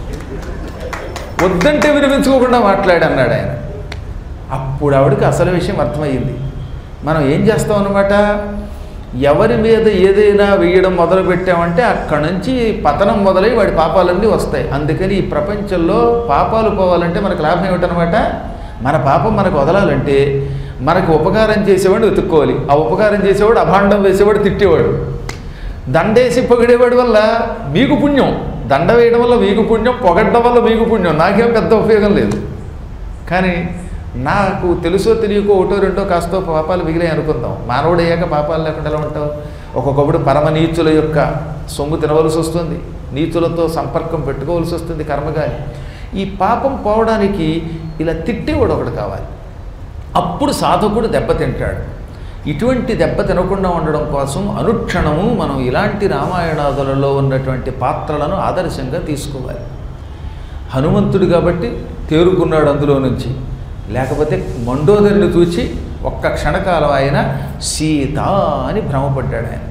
వద్దంటే వినిపించుకోకుండా మాట్లాడి అన్నాడు ఆయన అప్పుడు ఆవిడకి అసలు విషయం అర్థమయ్యింది మనం ఏం చేస్తాం అన్నమాట ఎవరి మీద ఏదైనా వేయడం మొదలు పెట్టామంటే అక్కడి నుంచి పతనం మొదలై వాడి పాపాలన్నీ వస్తాయి అందుకని ఈ ప్రపంచంలో పాపాలు పోవాలంటే మనకు లాభం ఏమిటనమాట మన పాపం మనకు వదలాలంటే మనకు ఉపకారం చేసేవాడు వెతుక్కోవాలి ఆ ఉపకారం చేసేవాడు అభాండం వేసేవాడు తిట్టేవాడు దండేసి పొగిడేవాడి వల్ల మీకు పుణ్యం దండ వేయడం వల్ల మీకు పుణ్యం పొగడ్డం వల్ల మీకు పుణ్యం నాకేం పెద్ద ఉపయోగం లేదు కానీ నాకు తెలుసో తెలియకో ఒకటో రెండో కాస్తో పాపాలు మిగిలాయి అనుకుందాం మానవుడు అయ్యాక పాపాలు లేకుండా ఎలా ఉంటావు ఒక్కొక్కప్పుడు పరమ నీచుల యొక్క సొమ్ము తినవలసి వస్తుంది నీచులతో సంపర్కం పెట్టుకోవలసి వస్తుంది కర్మగాలి ఈ పాపం పోవడానికి ఇలా తిట్టేవాడు ఒకడు కావాలి అప్పుడు సాధకుడు దెబ్బతింటాడు ఇటువంటి దెబ్బ తినకుండా ఉండడం కోసం అనుక్షణము మనం ఇలాంటి రామాయణాదులలో ఉన్నటువంటి పాత్రలను ఆదర్శంగా తీసుకోవాలి హనుమంతుడు కాబట్టి తేరుకున్నాడు అందులో నుంచి లేకపోతే మండోదరిని చూచి ఒక్క క్షణకాలం ఆయన సీత అని భ్రమపడ్డాడు ఆయన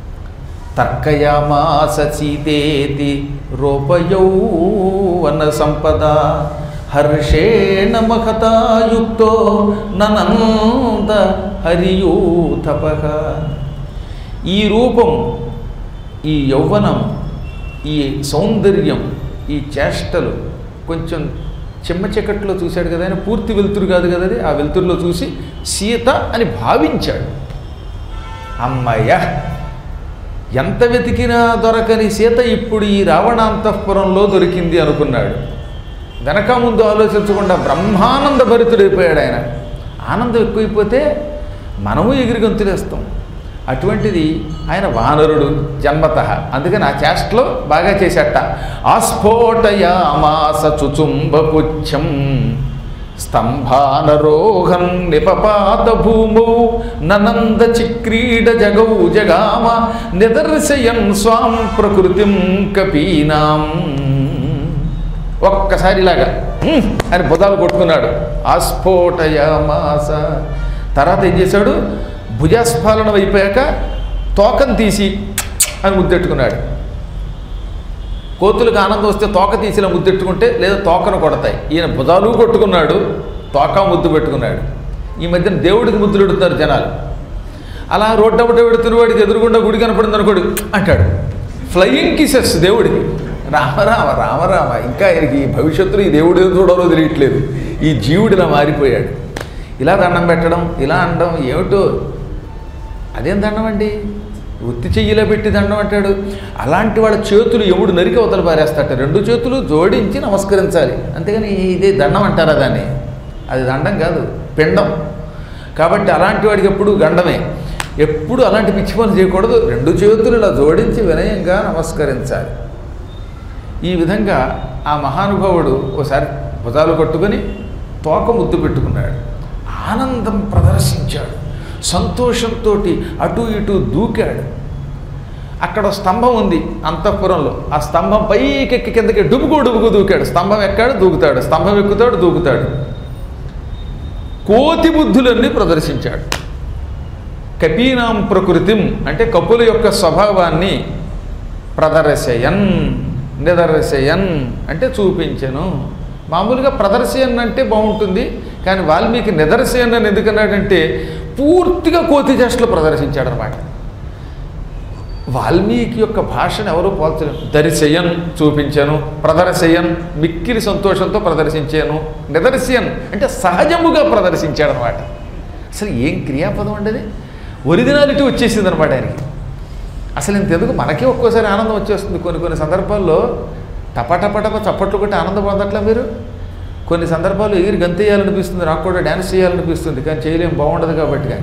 తర్కయామాస సీతేతి రూపయౌవన సంపద హర్షేణ మహతాయుక్తో ననంద హరియూథప ఈ రూపం ఈ యౌవనం ఈ సౌందర్యం ఈ చేష్టలు కొంచెం చిమ్మ చీకట్లో చూశాడు కదా ఆయన పూర్తి వెలుతురు కాదు కదా అది ఆ వెలుతురులో చూసి సీత అని భావించాడు అమ్మయ్య ఎంత వెతికినా దొరకని సీత ఇప్పుడు ఈ రావణాంతఃపురంలో దొరికింది అనుకున్నాడు వెనక ముందు ఆలోచించకుండా బ్రహ్మానంద భరితుడైపోయాడు ఆయన ఆనందం ఎక్కువైపోతే మనము ఎగిరి గంతులేస్తాం అటువంటిది ఆయన వానరుడు జన్మత అందుకని ఆ చేష్టలో బాగా చేసేట ఆస్ఫోటయామాస చుచుంబపుచ్చం స్తంభానరోహం నిపపాత భూమౌ ననంద చిక్రీడ జగౌ జగామ నిదర్శయన్ స్వాం ప్రకృతిం కపీనాం ఒక్కసారి ఇలాగా "హ్మ్" అని బుధాలు కొట్టుకున్నాడు ఆస్ఫోటయామాస తర్వాత ఏం చేశాడు భుజస్ఫాలనం అయిపోయాక తోకం తీసి అని ముద్దెట్టుకున్నాడు కోతులకు ఆనందం వస్తే తోక తీసిలా ముద్దెట్టుకుంటే లేదా తోకను కొడతాయి ఈయన భుజాలు కొట్టుకున్నాడు తోక ముద్దు పెట్టుకున్నాడు ఈ మధ్యన దేవుడికి ముద్దులు పెడుతున్నారు జనాలు అలా రోడ్డమ్మట పెడుతున్న వాడికి ఎదురుగుండా గుడి కనపడింది అనుకోడు అంటాడు ఫ్లయింగ్ కిసెస్ దేవుడికి రామరామ రామరామ ఇంకా ఆయనకి ఈ భవిష్యత్తులో ఈ దేవుడు ఏం చూడాలో తెలియట్లేదు ఈ జీవుడు ఇలా మారిపోయాడు ఇలా దండం పెట్టడం ఇలా అనడం ఏమిటో అదేం దండం అండి ఉత్తి చెయ్యిలో పెట్టి దండం అంటాడు అలాంటి వాళ్ళ చేతులు ఎముడు నరికి అవతల పారేస్తాట రెండు చేతులు జోడించి నమస్కరించాలి అంతేగాని ఇదే దండం అంటారా దాన్ని అది దండం కాదు పిండం కాబట్టి అలాంటి వాడికి ఎప్పుడు గండమే ఎప్పుడు అలాంటి పిచ్చి పనులు చేయకూడదు రెండు చేతులు ఇలా జోడించి వినయంగా నమస్కరించాలి ఈ విధంగా ఆ మహానుభావుడు ఒకసారి భుజాలు కొట్టుకొని తోక ముద్దు పెట్టుకున్నాడు ఆనందం ప్రదర్శించాడు సంతోషంతో అటు ఇటు దూకాడు అక్కడ ఓ స్తంభం ఉంది అంతఃపురంలో ఆ స్తంభం పైకెక్కి కిందకి డుబుకు డుబుకు దూకాడు స్తంభం ఎక్కాడు దూకుతాడు స్తంభం ఎక్కుతాడు దూకుతాడు కోతి బుద్ధులన్నీ ప్రదర్శించాడు కపీనాం ప్రకృతిం అంటే కపుల యొక్క స్వభావాన్ని ప్రదర్శయన్ నిదర్శయన్ అంటే చూపించను మామూలుగా ప్రదర్శయన్ అంటే బాగుంటుంది కానీ వాల్మీకి నిదర్శయన్ అని ఎందుకన్నాడంటే పూర్తిగా కోతి చేష్టలు ప్రదర్శించాడు అనమాట వాల్మీకి యొక్క భాషను ఎవరూ పోల్చలేరు దరిశయన్ చూపించాను ప్రదర్శయన్ మిక్కిలి సంతోషంతో ప్రదర్శించాను నిదర్శయన్ అంటే సహజముగా ప్రదర్శించాడు అనమాట అసలు ఏం క్రియాపదం అండి అది ఒరిజినాలిటీ వచ్చేసింది అనమాట ఆయనకి అసలు ఇంతెందుకు మనకే ఒక్కోసారి ఆనందం వచ్చేస్తుంది కొన్ని కొన్ని సందర్భాల్లో టపటపటప చప్పట్లు కొట్టి ఆనందం పొందట్లా మీరు కొన్ని సందర్భాల్లో ఎగిరి గంతేయాలనిపిస్తుంది నాకు కూడా డ్యాన్స్ చేయాలనిపిస్తుంది కానీ చేయలేం బాగుండదు కాబట్టి కానీ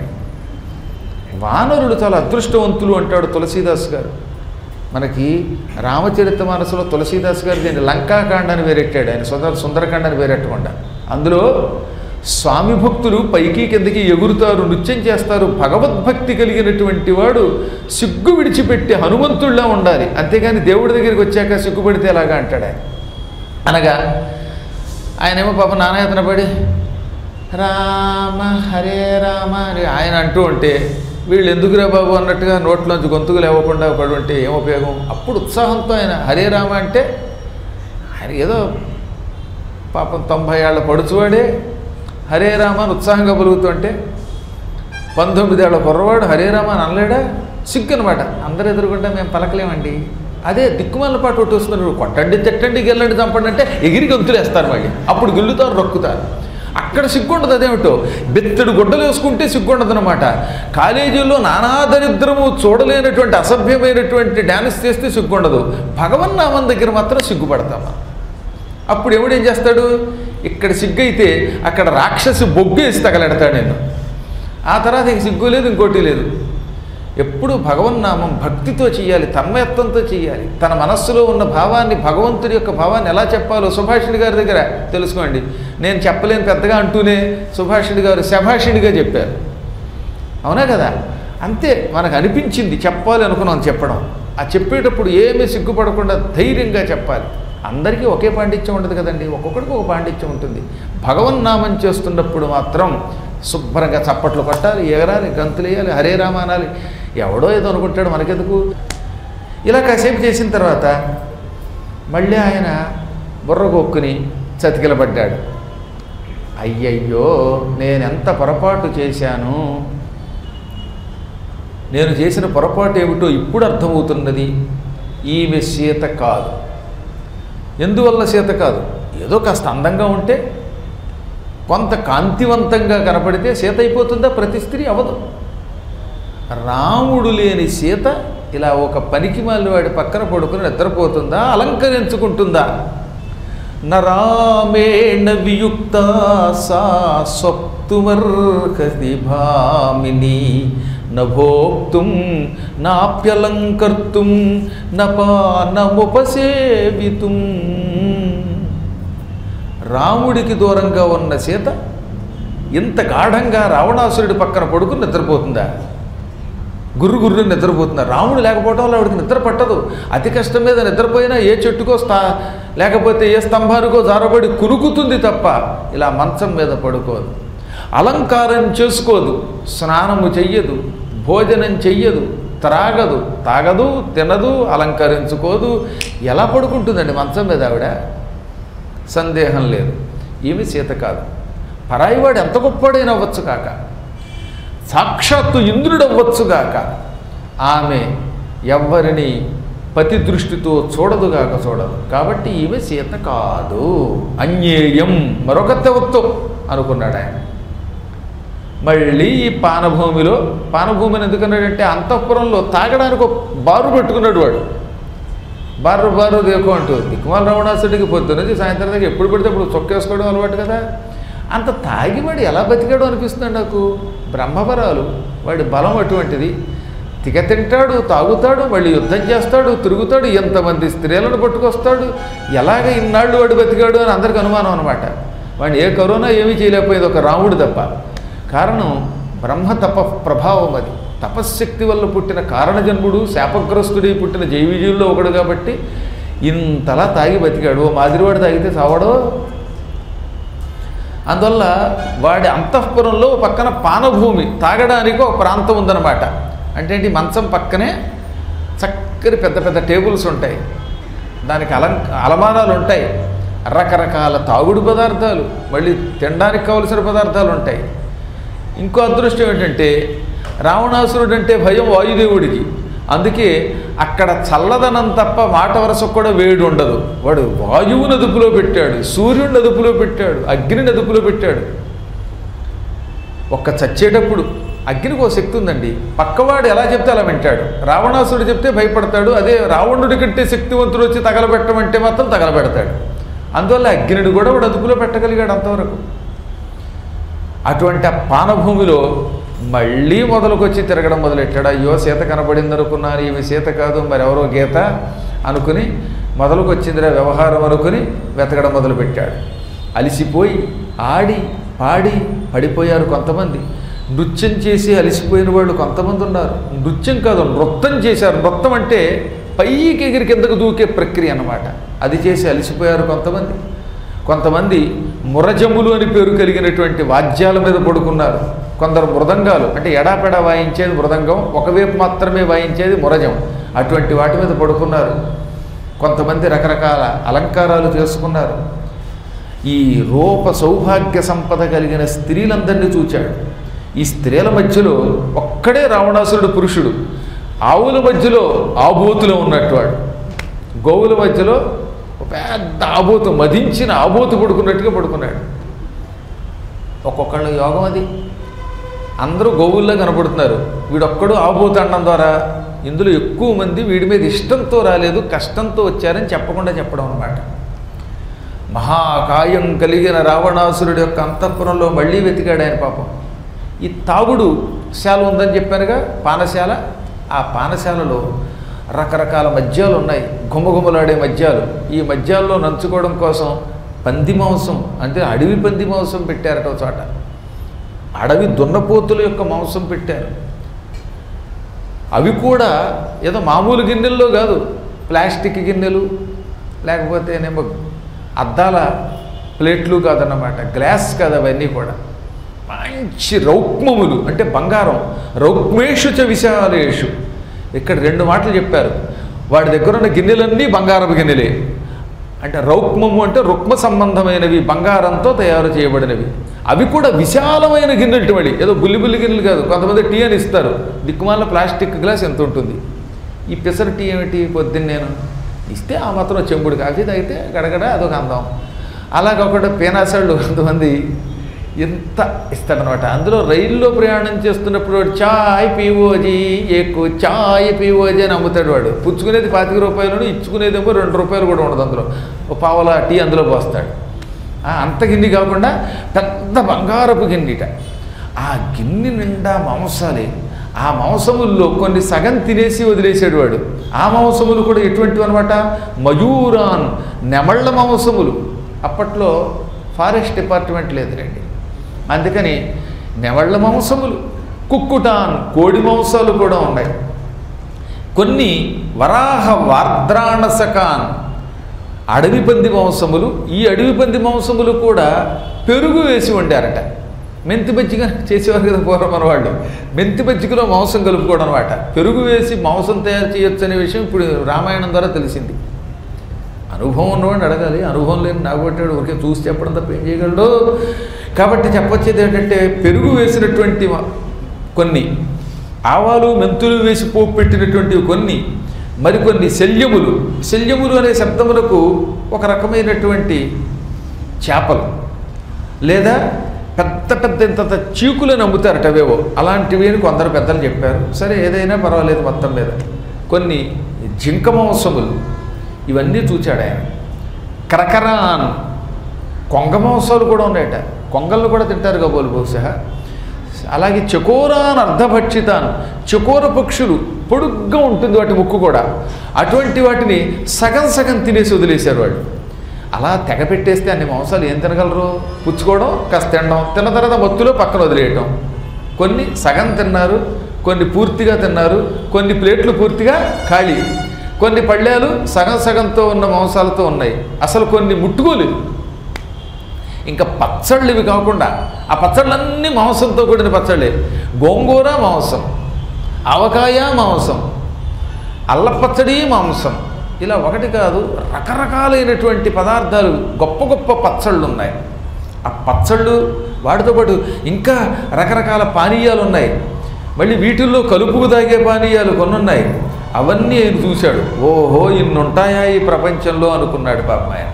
వానరులు చాలా అదృష్టవంతులు అంటాడు తులసీదాస్ గారు మనకి రామచరిత మనసులో తులసీదాస్ గారు దీన్ని లంకాకాండాన్ని వేరెట్టాడు ఆయన సుందర సుందరకాండాన్ని వేరెట్టకుండా అందులో స్వామి భక్తులు పైకి కిందకి ఎగురుతారు నృత్యం చేస్తారు భగవద్భక్తి కలిగినటువంటి వాడు సిగ్గు విడిచిపెట్టి హనుమంతుడిలా ఉండాలి అంతేగాని దేవుడి దగ్గరికి వచ్చాక సిగ్గుపడితే ఎలాగా అంటాడు ఆయన అనగా ఆయనేమో పాప నానాయతన పడి రామ హరే రామ అని ఆయన అంటూ ఉంటే వీళ్ళు ఎందుకురా బాబు అన్నట్టుగా నోట్లోంచి గొంతుకు లేవకుండా పడి ఉంటే ఏం ఉపయోగం అప్పుడు ఉత్సాహంతో ఆయన హరే రామ అంటే ఆయన ఏదో పాపం తొంభై ఏళ్ళ పడుచువాడే హరే రామ అని ఉత్సాహంగా పలుకుతుంటే పంతొమ్మిదేళ్ల కుర్రవాడు హరే రామ అని అనలేడా సిగ్గు అనమాట అందరు ఎదురుకుంటే మేము పలకలేమండి అదే దిక్కుమాల పాటు ఒకటి వస్తున్నారు కొట్టండి తిట్టండి గెల్లండి చంపండి అంటే ఎగిరి గొంతులేస్తారు మళ్ళీ అప్పుడు గెల్లుతారు రొక్కుతారు అక్కడ సిగ్గుండదు అదేమిటో బెత్తడు గుడ్డలు వేసుకుంటే సిగ్గుండదు అనమాట కాలేజీల్లో నానా దరిద్రము చూడలేనటువంటి అసభ్యమైనటువంటి డ్యాన్స్ చేస్తే సిగ్గుండదు భగవన్నామం దగ్గర మాత్రం సిగ్గుపడతామా అప్పుడు ఎవడేం చేస్తాడు ఇక్కడ సిగ్గు అయితే అక్కడ రాక్షసి బొగ్గు వేసి తగలెడతాడు నేను ఆ తర్వాత ఇంక సిగ్గు లేదు ఇంకోటి లేదు ఎప్పుడు భగవన్నామం భక్తితో చేయాలి తన్మయత్వంతో చేయాలి తన మనస్సులో ఉన్న భావాన్ని భగవంతుడి యొక్క భావాన్ని ఎలా చెప్పాలో సుభాషిణి గారి దగ్గర తెలుసుకోండి నేను చెప్పలేను పెద్దగా అంటూనే సుభాషిణి గారు శభాషిణిగా చెప్పారు అవునా కదా అంతే మనకు అనిపించింది చెప్పాలి అనుకున్నాం చెప్పడం ఆ చెప్పేటప్పుడు ఏమీ సిగ్గుపడకుండా ధైర్యంగా చెప్పాలి అందరికీ ఒకే పాండిత్యం ఉండదు కదండి ఒక్కొక్కడికి ఒక పాండిత్యం ఉంటుంది భగవన్నామం చేస్తున్నప్పుడు మాత్రం శుభ్రంగా చప్పట్లు కొట్టాలి ఎగరాలి గంతులు వేయాలి హరే రామ అనాలి ఎవడో ఏదో అనుకుంటాడు మనకెందుకు ఇలా కాసేపు చేసిన తర్వాత మళ్ళీ ఆయన బుర్ర కొక్కుని చతికిలబడ్డాడు అయ్యయ్యో నేనెంత పొరపాటు చేశాను నేను చేసిన పొరపాటు ఏమిటో ఇప్పుడు అర్థమవుతున్నది ఈమె సీత కాదు ఎందువల్ల సీత కాదు ఏదో కాస్త అందంగా ఉంటే కొంత కాంతివంతంగా కనపడితే సీత అయిపోతుందా ప్రతి స్త్రీ అవదు రాముడు లేని సీత ఇలా ఒక పనికి వాడి పక్కన పడుకుని నిద్రపోతుందా అలంకరించుకుంటుందా నరామేణ వియుక్త సా స్వప్తుమర్హతి భామిని నభోక్తుం నాప్యలంకర్తుం నపానముపసేవితుం రాముడికి దూరంగా ఉన్న సీత ఇంత గాఢంగా రావణాసురుడి పక్కన పడుకుని నిద్రపోతుందా గుర్రు గుర్రు నిద్రపోతుందా రాముడు లేకపోవడం వల్ల ఆవిడకి నిద్ర పట్టదు అతి కష్టం మీద నిద్రపోయినా ఏ చెట్టుకో స్థా లేకపోతే ఏ స్తంభానికో జారబడి కురుకుతుంది తప్ప ఇలా మంచం మీద పడుకోదు అలంకారం చేసుకోదు స్నానము చెయ్యదు భోజనం చెయ్యదు త్రాగదు తాగదు తినదు అలంకరించుకోదు ఎలా పడుకుంటుందండి మంచం మీద ఆవిడ సందేహం లేదు ఈమె సీత కాదు పరాయివాడు ఎంత గొప్పవాడైనా అవ్వచ్చు కాక సాక్షాత్తు ఇంద్రుడు అవ్వచ్చుగాక ఆమె ఎవ్వరిని పతి దృష్టితో చూడదుగాక చూడదు కాబట్టి ఈమె సీత కాదు అన్యేయం మరొక తెవత్తు అనుకున్నాడు ఆయన మళ్ళీ ఈ పానభూమిలో పానభూమిని ఎందుకన్నాడంటే అంతఃపురంలో తాగడానికి ఒక బారు పెట్టుకున్నాడు వాడు బారు బారు దేకో అంటూ దిక్కుమాల రావణాసుడికి పొద్దున్నది సాయంత్రం దాకా ఎప్పుడు పెడితే అప్పుడు చొక్కేసుకోవడం అలవాటు కదా అంత తాగి వాడు ఎలా బతికాడు అనిపిస్తుంది నాకు బ్రహ్మవరాలు వాడి బలం అటువంటిది తిగ తింటాడు తాగుతాడు మళ్ళీ యుద్ధం చేస్తాడు తిరుగుతాడు ఎంతమంది స్త్రీలను పట్టుకొస్తాడు ఎలాగ ఇన్నాళ్ళు వాడు బతికాడు అని అందరికి అనుమానం అనమాట వాడిని ఏ కరోనా ఏమీ చేయలేకపోయేది ఒక రాముడు తప్ప కారణం బ్రహ్మ తప ప్రభావం అది తపశ్శక్తి వల్ల పుట్టిన కారణజన్ముడు శాపగ్రస్తుడి పుట్టిన జైవిజీవుల్లో ఒకడు కాబట్టి ఇంతలా తాగి బతికాడు ఓ మాదిరివాడు తాగితే చావడో అందువల్ల వాడి అంతఃపురంలో ఓ పక్కన పానభూమి తాగడానికి ఒక ప్రాంతం ఉందన్నమాట అంటే ఏంటి మంచం పక్కనే చక్కని పెద్ద పెద్ద టేబుల్స్ ఉంటాయి దానికి అలం అలమానాలు ఉంటాయి రకరకాల తాగుడు పదార్థాలు మళ్ళీ తినడానికి కావలసిన పదార్థాలు ఉంటాయి ఇంకో అదృష్టం ఏంటంటే రావణాసురుడు అంటే భయం వాయుదేవుడికి అందుకే అక్కడ చల్లదనం తప్ప మాట వరసకు కూడా వేడి ఉండదు వాడు వాయువుని అదుపులో పెట్టాడు సూర్యుడిని అదుపులో పెట్టాడు అగ్నిని అదుపులో పెట్టాడు ఒక్క చచ్చేటప్పుడు అగ్నికి ఒక శక్తి ఉందండి పక్కవాడు ఎలా చెప్తే అలా వింటాడు రావణాసురుడు చెప్తే భయపడతాడు అదే రావణుడి కంటే శక్తివంతుడు వచ్చి తగలబెట్టమంటే మాత్రం తగలబెడతాడు అందువల్ల అగ్నిని కూడా వాడు అదుపులో పెట్టగలిగాడు అంతవరకు అటువంటి ఆ పానభూమిలో మళ్ళీ మొదలుకొచ్చి తిరగడం మొదలెట్టాడు అయ్యో సీత కనబడింది అనుకున్నాను ఈమె సీత కాదు మరి ఎవరో గీత అనుకుని మొదలుకొచ్చిందిరా వ్యవహారం అనుకుని వెతకడం మొదలుపెట్టాడు అలిసిపోయి ఆడి పాడి పడిపోయారు కొంతమంది నృత్యం చేసి అలిసిపోయిన వాళ్ళు కొంతమంది ఉన్నారు నృత్యం కాదు నృత్యం చేశారు నృత్యం అంటే పైకి ఎగిరి కిందకు దూకే ప్రక్రియ అన్నమాట అది చేసి అలిసిపోయారు కొంతమంది కొంతమంది మురజములు అని పేరు కలిగినటువంటి వాద్యాల మీద పడుకున్నారు కొందరు మృదంగాలు అంటే ఎడాపెడా వాయించేది మృదంగం ఒకవైపు మాత్రమే వాయించేది మురజం అటువంటి వాటి మీద పడుకున్నారు కొంతమంది రకరకాల అలంకారాలు చేసుకున్నారు ఈ రూప సౌభాగ్య సంపద కలిగిన స్త్రీలందరినీ చూచాడు ఈ స్త్రీల మధ్యలో ఒక్కడే రావణాసురుడు పురుషుడు ఆవుల మధ్యలో ఆబోతులో ఉన్నట్టు వాడు గోవుల మధ్యలో ఒక పెద్ద ఆబోతు మదించిన ఆబోతు పడుకున్నట్టుగా పడుకున్నాడు ఒక్కొక్కళ్ళ యోగం అది అందరూ గోవుల్లో కనపడుతున్నారు వీడొక్కడు ఆబోతు అనడం ద్వారా ఇందులో ఎక్కువ మంది వీడి మీద ఇష్టంతో రాలేదు కష్టంతో వచ్చారని చెప్పకుండా చెప్పడం అన్నమాట మహాకాయం కలిగిన రావణాసురుడి యొక్క అంతఃపురంలో మళ్ళీ వెతికాడు ఆయన పాపం ఈ తాగుడు శాల ఉందని చెప్పానుగా పానశాల ఆ పానశాలలో రకరకాల మద్యాలు ఉన్నాయి గుమగుమలాడే మద్యాలు ఈ మద్యాల్లో నంచుకోవడం కోసం పంది మాంసం అంటే అడవి పంది మాంసం పెట్టారట ఒక చోట అడవి దున్నపోతుల యొక్క మాంసం పెట్టారు అవి కూడా ఏదో మామూలు గిన్నెల్లో కాదు ప్లాస్టిక్ గిన్నెలు లేకపోతేనేమో అద్దాల ప్లేట్లు కాదన్నమాట గ్లాస్ కాదు అవన్నీ కూడా మంచి రౌక్మములు అంటే బంగారం రౌక్మేషు చ విశాలేషు ఇక్కడ రెండు మాటలు చెప్పారు వాడి దగ్గర ఉన్న గిన్నెలన్నీ బంగారపు గిన్నెలే అంటే రౌక్మము అంటే రుక్మ సంబంధమైనవి బంగారంతో తయారు చేయబడినవి అవి కూడా విశాలమైన గిన్నెలు మళ్ళీ ఏదో బుల్లి బుల్లి గిన్నెలు కాదు కొంతమంది టీ అని ఇస్తారు దిక్కుమాల ప్లాస్టిక్ గ్లాస్ ఎంత ఉంటుంది ఈ పెసర టీ ఏమిటి పొద్దున్న నేను ఇస్తే ఆ మాత్రం చెంబుడు కాఫీ తాగితే గడగడ అదొక అందం అలాగ ఒకటి పేనాసాళ్ళు కొంతమంది ఎంత ఇస్తాడనమాట అందులో రైల్లో ప్రయాణం చేస్తున్నప్పుడు వాడు చాయ్ పీవోజీ ఎక్కువ చాయ్ పీవోజీ అని అమ్ముతాడు వాడు పుచ్చుకునేది పాతిక రూపాయలు ఇచ్చుకునేదేమో రెండు రూపాయలు కూడా ఉండదు అందులో ఓ పావల టీ అందులో పోస్తాడు ఆ, అంత గిన్నె కాకుండా పెద్ద బంగారపు గిన్నెట ఆ గిన్నె నిండా మాంసాలే ఆ మాంసముల్లో కొన్ని సగం తినేసి వదిలేసాడు వాడు ఆ మాంసములు కూడా ఎటువంటివి అనమాట మయూరాన్ నెమళ్ళ మాంసములు అప్పట్లో ఫారెస్ట్ డిపార్ట్మెంట్ లేదులేండి అందుకని నెమళ్ళ మాంసములు కుక్కుటాన్ కోడి మాంసాలు కూడా ఉన్నాయి కొన్ని వరాహ వార్ద్రాణసకాన్ అడవి పంది మాంసములు ఈ అడవి పంది మాంసములు కూడా పెరుగు వేసి వండారట మెంతి మజ్జిగ చేసేవారు కదా పూర్వం మన వాళ్ళు మెంతి మజ్జిగలో మాంసం కలుపుకోవడం అనమాట పెరుగు వేసి మాంసం తయారు చేయొచ్చు అనే విషయం ఇప్పుడు రామాయణం ద్వారా తెలిసింది అనుభవం ఉన్నవాడిని అడగాలి అనుభవం లేని నాగొట్టాడు ఒకే చూసి చెప్పడం తప్ప ఏం చేయగలడు కాబట్టి చెప్పొచ్చేది ఏంటంటే పెరుగు వేసినటువంటి మ- కొన్ని ఆవాలు మెంతులు వేసి పోపు పెట్టినటువంటివి కొన్ని మరికొన్ని శల్యములు శల్యములు అనే శబ్దములకు ఒక రకమైనటువంటి చేపలు లేదా పెద్ద పెద్ద ఇంత చీకులను అమ్ముతారట అవేవో అలాంటివి అని కొందరు పెద్దలు చెప్పారు సరే ఏదైనా పర్వాలేదు మొత్తం మీద కొన్ని జింక మాంసములు ఇవన్నీ చూచాడు ఆయన కరకరాన్ కొంగ మాంసాలు కూడా ఉన్నాయట కొంగలను కూడా తింటారు కాబోలు బహుశా అలాగే చకోరాన్ అర్ధభక్షితాన్ చకోర పక్షులు పొడుగ్గా ఉంటుంది వాటి ముక్కు కూడా అటువంటి వాటిని సగం సగం తినేసి వదిలేశారు వాడు అలా తెగ పెట్టేస్తే అన్ని మాంసాలు ఏం తినగలరు పుచ్చుకోవడం కాస్త తినడం తిన్న తర్వాత మత్తులో పక్కన వదిలేయటం కొన్ని సగం తిన్నారు కొన్ని పూర్తిగా తిన్నారు కొన్ని ప్లేట్లు పూర్తిగా ఖాళీ కొన్ని పళ్ళేలు సగం సగంతో ఉన్న మాంసాలతో ఉన్నాయి అసలు కొన్ని ముట్టుకోలేదు ఇంకా పచ్చళ్ళు ఇవి కాకుండా ఆ పచ్చళ్ళన్నీ మాంసంతో కూడిన పచ్చళ్ళే గోంగూర మాంసం ఆవకాయ మాంసం అల్ల పచ్చడి మాంసం ఇలా ఒకటి కాదు రకరకాలైనటువంటి పదార్థాలు గొప్ప గొప్ప పచ్చళ్ళు ఉన్నాయి ఆ పచ్చళ్ళు వాటితో పాటు ఇంకా రకరకాల పానీయాలు ఉన్నాయి మళ్ళీ వీటిల్లో కలుపుకు తాగే పానీయాలు కొన్ని ఉన్నాయి అవన్నీ ఆయన చూశాడు ఓహో ఇన్ని ఉంటాయా ఈ ప్రపంచంలో అనుకున్నాడు పాపం ఆయన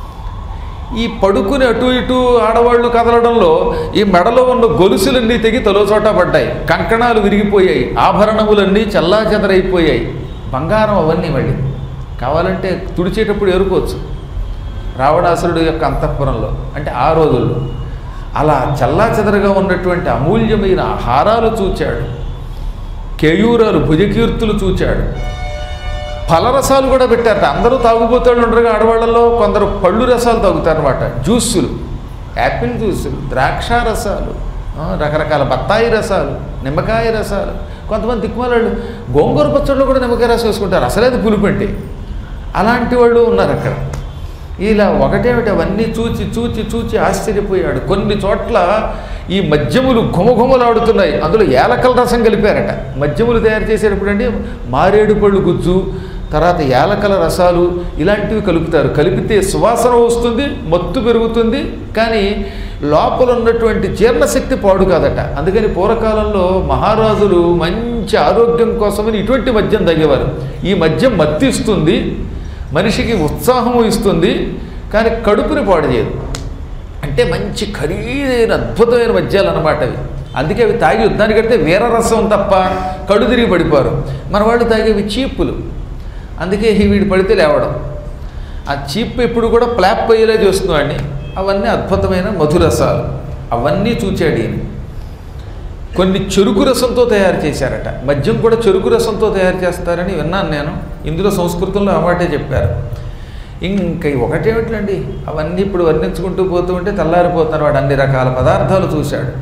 ఈ పడుకుని అటు ఇటు ఆడవాళ్ళు కదలడంలో ఈ మెడలో ఉన్న గొలుసులన్నీ తెగి తలో చోట పడ్డాయి కంకణాలు విరిగిపోయాయి ఆభరణములన్నీ చల్లా చెదరైపోయాయి బంగారం అవన్నీ మళ్ళీ కావాలంటే తుడిచేటప్పుడు ఎరుకోవచ్చు రావణాసురుడు యొక్క అంతఃపురంలో అంటే ఆ రోజుల్లో అలా చల్లా చెదరగా ఉన్నటువంటి అమూల్యమైన హారాలు చూచాడు కేయూరాలు భుజకీర్తులు చూచాడు ఫలరసాలు కూడా పెట్టారట అందరూ తాగుబోతాళ్ళు ఉండగా ఆడవాళ్ళలో కొందరు పళ్ళు రసాలు తాగుతారనమాట జ్యూసులు యాపిల్ జ్యూసులు ద్రాక్ష రసాలు ఆ, రకరకాల బత్తాయి రసాలు నిమ్మకాయ రసాలు కొంతమంది దిక్కుమాలాళ్ళు గోంగూర పచ్చళ్ళు కూడా నిమ్మకాయ రసం వేసుకుంటారు అసలేదు పులుపు అంటే అలాంటి వాళ్ళు ఉన్నారు అక్కడ ఇలా ఒకటేమిటి అవన్నీ చూచి చూచి చూచి ఆశ్చర్యపోయాడు కొన్ని చోట్ల ఈ మద్యములు ఘుమఘుమలాడుతున్నాయి అందులో ఏలకల రసం కలిపారట మద్యములు తయారు చేసేటప్పుడు అంటే మారేడు పళ్ళు గుజ్జు తర్వాత ఏలకల రసాలు ఇలాంటివి కలుపుతారు కలిపితే సువాసన వస్తుంది మత్తు పెరుగుతుంది కానీ లోపల ఉన్నటువంటి జీర్ణశక్తి పాడు కాదట అందుకని పూర్వకాలంలో మహారాజులు మంచి ఆరోగ్యం కోసమని ఇటువంటి మద్యం తాగేవారు ఈ మద్యం మత్తిస్తుంది మనిషికి ఉత్సాహం ఇస్తుంది కానీ కడుపుని పాడు చేయదు అంటే మంచి ఖరీదైన అద్భుతమైన మద్యాలు అన్నమాట అవి అందుకే అవి తాగి యుద్ధానికి కడితే వీరరసం తప్ప కడు తిరిగి పడిపోరు మన వాళ్ళు తాగేవి చీప్పులు అందుకే ఈ వీడు పడితే లేవడం ఆ చీప్ ఎప్పుడు కూడా ప్లాప్ అయ్యేలా చేస్తున్నాడిని అవన్నీ అద్భుతమైన మధురసాలు అవన్నీ చూచాడు ఈయన కొన్ని చెరుకు రసంతో తయారు చేశారట మద్యం కూడా చెరుకు రసంతో తయారు చేస్తారని విన్నాను నేను ఇందులో సంస్కృతంలో అవాటే చెప్పారు ఇంకా ఒకటేమిటండి అవన్నీ ఇప్పుడు వర్ణించుకుంటూ పోతూ ఉంటే తెల్లారిపోతున్నారు వాడు అన్ని రకాల పదార్థాలు చూశాడు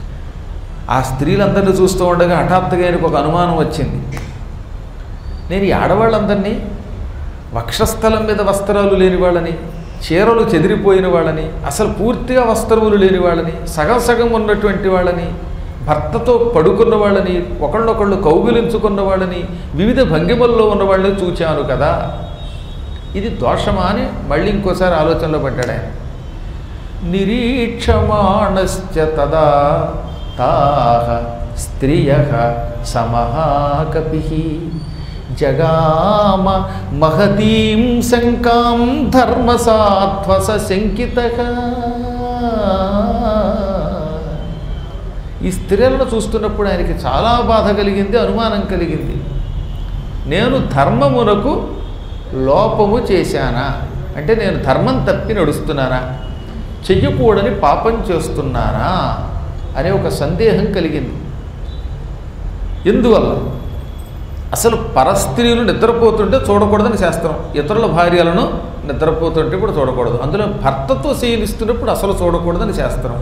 ఆ స్త్రీలందరినీ చూస్తూ ఉండగా హఠాత్తుగా ఆయనకు ఒక అనుమానం వచ్చింది నేను ఈ ఆడవాళ్ళందరినీ వక్షస్థలం మీద వస్త్రాలు లేని వాళ్ళని చీరలు చెదిరిపోయిన వాళ్ళని అసలు పూర్తిగా వస్త్రములు లేని వాళ్ళని సగం సగం ఉన్నటువంటి వాళ్ళని భర్తతో పడుకున్న వాళ్ళని ఒకళ్ళొకళ్ళు కౌగిలించుకున్న వాళ్ళని వివిధ భంగిమల్లో ఉన్న వాళ్ళని చూచాను కదా ఇది దోషమా అని మళ్ళీ ఇంకోసారి ఆలోచనలో పడ్డాడు ఆయన నిరీక్షమాణశ్చ తదా తాహ స్త్రియ సమహాకపి జగామ మహతీం శంకాం ధర్మసాధ్వస శంకిత ఈ స్త్రీలను చూస్తున్నప్పుడు ఆయనకి చాలా బాధ కలిగింది అనుమానం కలిగింది నేను ధర్మమునకు లోపము చేశానా అంటే నేను ధర్మం తప్పి నడుస్తున్నానా చెయ్యకూడని పాపం చేస్తున్నానా అనే ఒక సందేహం కలిగింది ఎందువల్ల అసలు పరస్త్రీలు నిద్రపోతుంటే చూడకూడదని శాస్త్రం ఇతరుల భార్యలను నిద్రపోతుంటే కూడా చూడకూడదు అందులో భర్తతో శీలిస్తున్నప్పుడు అసలు చూడకూడదని శాస్త్రం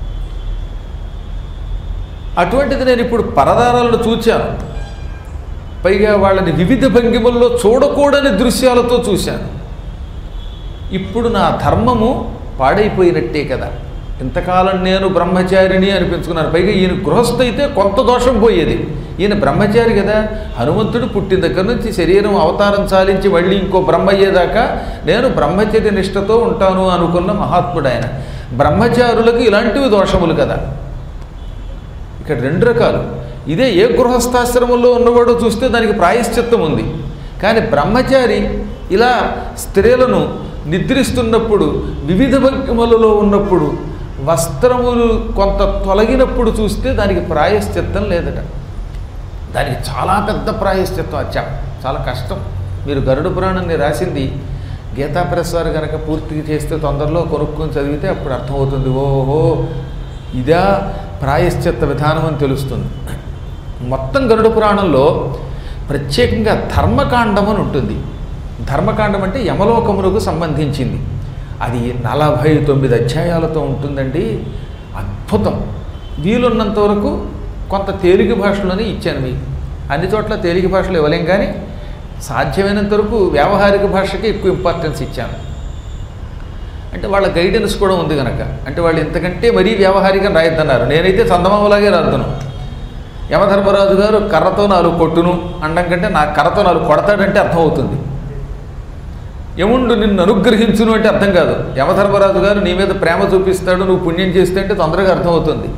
అటువంటిది నేను ఇప్పుడు పరదారాలను చూచాను పైగా వాళ్ళని వివిధ భంగిమల్లో చూడకూడని దృశ్యాలతో చూశాను ఇప్పుడు నా ధర్మము పాడైపోయినట్టే కదా ఇంతకాలం నేను బ్రహ్మచారిని అనిపించుకున్నాను పైగా ఈయన గృహస్థ అయితే కొంత దోషం పోయేది ఈయన బ్రహ్మచారి కదా హనుమంతుడు పుట్టిన దగ్గర నుంచి శరీరం అవతారం చాలించి మళ్ళీ ఇంకో బ్రహ్మ అయ్యేదాకా నేను బ్రహ్మచర్య నిష్టతో ఉంటాను అనుకున్న మహాత్ముడు ఆయన బ్రహ్మచారులకు ఇలాంటివి దోషములు కదా ఇక్కడ రెండు రకాలు ఇదే ఏ గృహస్థాశ్రమంలో ఉన్నవాడో చూస్తే దానికి ప్రాయశ్చిత్తం ఉంది కానీ బ్రహ్మచారి ఇలా స్త్రీలను నిద్రిస్తున్నప్పుడు వివిధ భంగిమలలో ఉన్నప్పుడు వస్త్రములు కొంత తొలగినప్పుడు చూస్తే దానికి ప్రాయశ్చిత్తం లేదట దానికి చాలా పెద్ద ప్రాయశ్చిత్తం అచ్చా చాలా కష్టం మీరు గరుడ పురాణాన్ని రాసింది గీతా ప్రెస్ వారు కనుక పూర్తిగా చేస్తే తొందరలో కొనుక్కొని చదివితే అప్పుడు అర్థమవుతుంది ఓహో ఇదా ప్రాయశ్చిత్త విధానం అని తెలుస్తుంది మొత్తం గరుడ పురాణంలో ప్రత్యేకంగా ధర్మకాండం అని ఉంటుంది ధర్మకాండం అంటే యమలోకములకు సంబంధించింది అది నలభై తొమ్మిది అధ్యాయాలతో ఉంటుందండి అద్భుతం వీలున్నంత వరకు కొంత తేలిక భాషలోనే ఇచ్చాను మీకు అన్ని చోట్ల తేలిక భాషలో ఇవ్వలేం కానీ సాధ్యమైనంత వరకు వ్యావహారిక భాషకి ఎక్కువ ఇంపార్టెన్స్ ఇచ్చాను అంటే వాళ్ళ గైడెన్స్ కూడా ఉంది కనుక అంటే వాళ్ళు ఇంతకంటే మరీ వ్యావహారికం రాయొద్దన్నారు నేనైతే చందమామలాగే రాద్దును యమధర్మరాజు గారు కర్రతో నాలుగు కొట్టును అండం కంటే నా కర్రతో నాలుగు కొడతాడంటే అర్థమవుతుంది యముండు నిన్ను అనుగ్రహించును అంటే అర్థం కాదు యమధర్మరాజు గారు నీ మీద ప్రేమ చూపిస్తాడు నువ్వు పుణ్యం చేస్తే అంటే తొందరగా అర్థమవుతుంది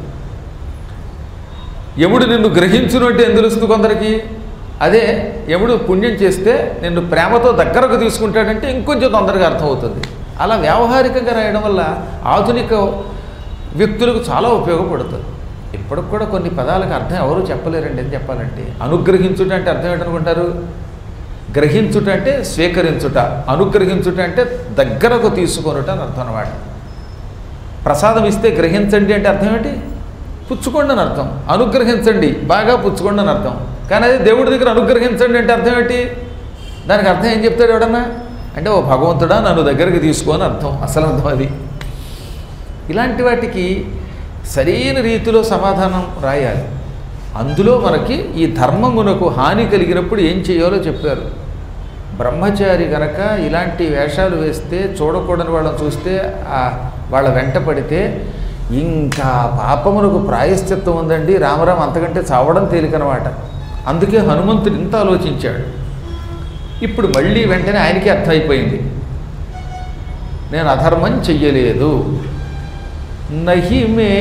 యముడు నిన్ను గ్రహించును అంటే ఏం తెలుస్తుంది కొందరికి అదే యముడు పుణ్యం చేస్తే నిన్ను ప్రేమతో దగ్గరకు తీసుకుంటాడంటే ఇంకొంచెం తొందరగా అర్థమవుతుంది అలా వ్యావహారికంగా రాయడం వల్ల ఆధునిక వ్యక్తులకు చాలా ఉపయోగపడుతుంది ఇప్పటికి కూడా కొన్ని పదాలకు అర్థం ఎవరు చెప్పలేరండి అని చెప్పాలంటే అనుగ్రహించుట అంటే అర్థం ఏంటనుకుంటారు గ్రహించుట అంటే స్వీకరించుట అనుగ్రహించుట అంటే దగ్గరకు తీసుకొనుట అని అర్థం అన్నమాట ప్రసాదం ఇస్తే గ్రహించండి అంటే అర్థం ఏంటి పుచ్చుకోండి అని అర్థం అనుగ్రహించండి బాగా పుచ్చుకోండి అని అర్థం కానీ అదే దేవుడి దగ్గర అనుగ్రహించండి అంటే అర్థం ఏంటి దానికి అర్థం ఏం చెప్తాడు ఎవడన్నా అంటే ఓ భగవంతుడా నన్ను దగ్గరికి తీసుకో అని అర్థం అసలు అర్థం అది ఇలాంటి వాటికి సరైన రీతిలో సమాధానం రాయాలి అందులో మనకి ఈ ధర్మమునకు హాని కలిగినప్పుడు ఏం చేయాలో చెప్పారు బ్రహ్మచారి గనక ఇలాంటి వేషాలు వేస్తే చూడకూడని వాళ్ళని చూస్తే ఆ వాళ్ళ వెంట పడితే ఇంకా పాపమునకు ప్రాయశ్చిత్తం ఉందండి రామరామ అంతకంటే చావడం తేలికనమాట అందుకే హనుమంతుడు ఇంత ఆలోచించాడు ఇప్పుడు మళ్ళీ వెంటనే ఆయనకి అర్థమైపోయింది నేను అధర్మం చెయ్యలేదు నహి మే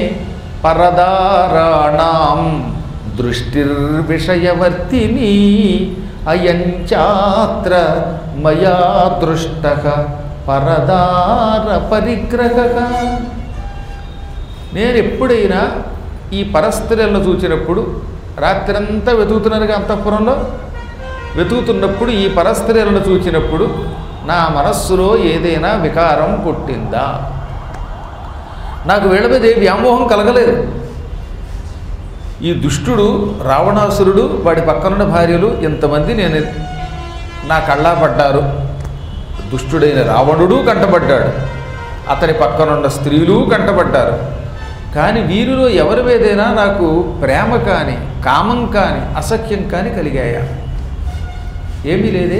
పరదారాణం దృష్టిర్విషయవర్తిని అయంచాత్ర మయా దృష్ట పరదార పరిగ్రహ నేను ఎప్పుడైనా ఈ పరస్త్రీలను చూచినప్పుడు రాత్రంతా వెతుకుతున్నారుగా అంతఃపురంలో వెతుకుతున్నప్పుడు ఈ పరస్త్రీలను చూచినప్పుడు నా మనస్సులో ఏదైనా వికారం పుట్టిందా నాకు వీళ్ళ మీద ఏ వ్యామోహం కలగలేదు ఈ దుష్టుడు రావణాసురుడు వాడి పక్కనున్న భార్యలు ఇంతమంది నేను నా కళ్ళా పడ్డారు దుష్టుడైన రావణుడు కంటపడ్డాడు అతని పక్కనున్న స్త్రీలు కంటపడ్డారు కానీ వీరిలో ఎవరి మీదైనా నాకు ప్రేమ కానీ కామం కానీ అసఖ్యం కానీ కలిగాయా ఏమీ లేదే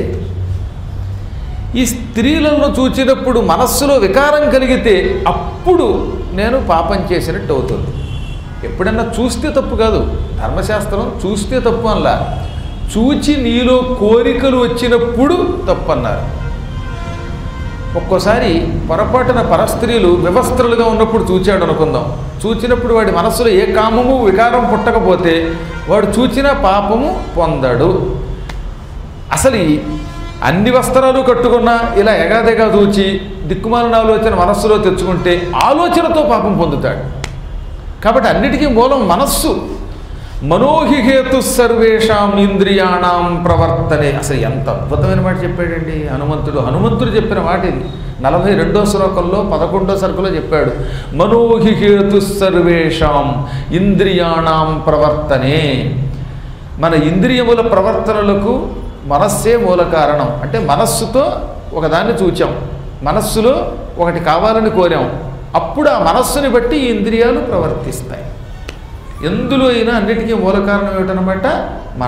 ఈ స్త్రీలను చూచినప్పుడు మనస్సులో వికారం కలిగితే అప్పుడు నేను పాపం చేసినట్టు అవుతుంది ఎప్పుడన్నా చూస్తే తప్పు కాదు ధర్మశాస్త్రం చూస్తే తప్పు అనలా చూచి నీలో కోరికలు వచ్చినప్పుడు తప్పు అన్నారు ఒక్కోసారి పొరపాటున పరస్త్రీలు వివస్త్రలుగా ఉన్నప్పుడు చూచాడు అనుకుందాం చూచినప్పుడు వాడి మనస్సులో ఏ కామము వికారం పుట్టకపోతే వాడు చూచిన పాపము పొందడు అసలు ఈ అన్ని వస్త్రాలు కట్టుకున్నా ఇలా ఎగాదెగా చూచి దిక్కుమాలిన ఆలోచన మనస్సులో తెచ్చుకుంటే ఆలోచనతో పాపం పొందుతాడు కాబట్టి అన్నిటికీ మూలం మనస్సు మనోహిహేతు సర్వేషాం ఇంద్రియాణం ప్రవర్తనే అసలు ఎంత అద్భుతమైన మాట చెప్పాడండి హనుమంతుడు హనుమంతుడు చెప్పిన మాట ఇది నలభై రెండో శ్లోకంలో పదకొండో సరుకులో చెప్పాడు మనోహిహేతు సర్వేషాం ఇంద్రియాణం ప్రవర్తనే మన ఇంద్రియముల ప్రవర్తనలకు మనస్సే మూల కారణం అంటే మనస్సుతో ఒకదాన్ని చూచాం మనస్సులో ఒకటి కావాలని కోరాం అప్పుడు ఆ మనస్సుని బట్టి ఈ ఇంద్రియాలు ప్రవర్తిస్తాయి ఎందులో అయినా అన్నిటికీ మూల కారణం ఏమిటనమాట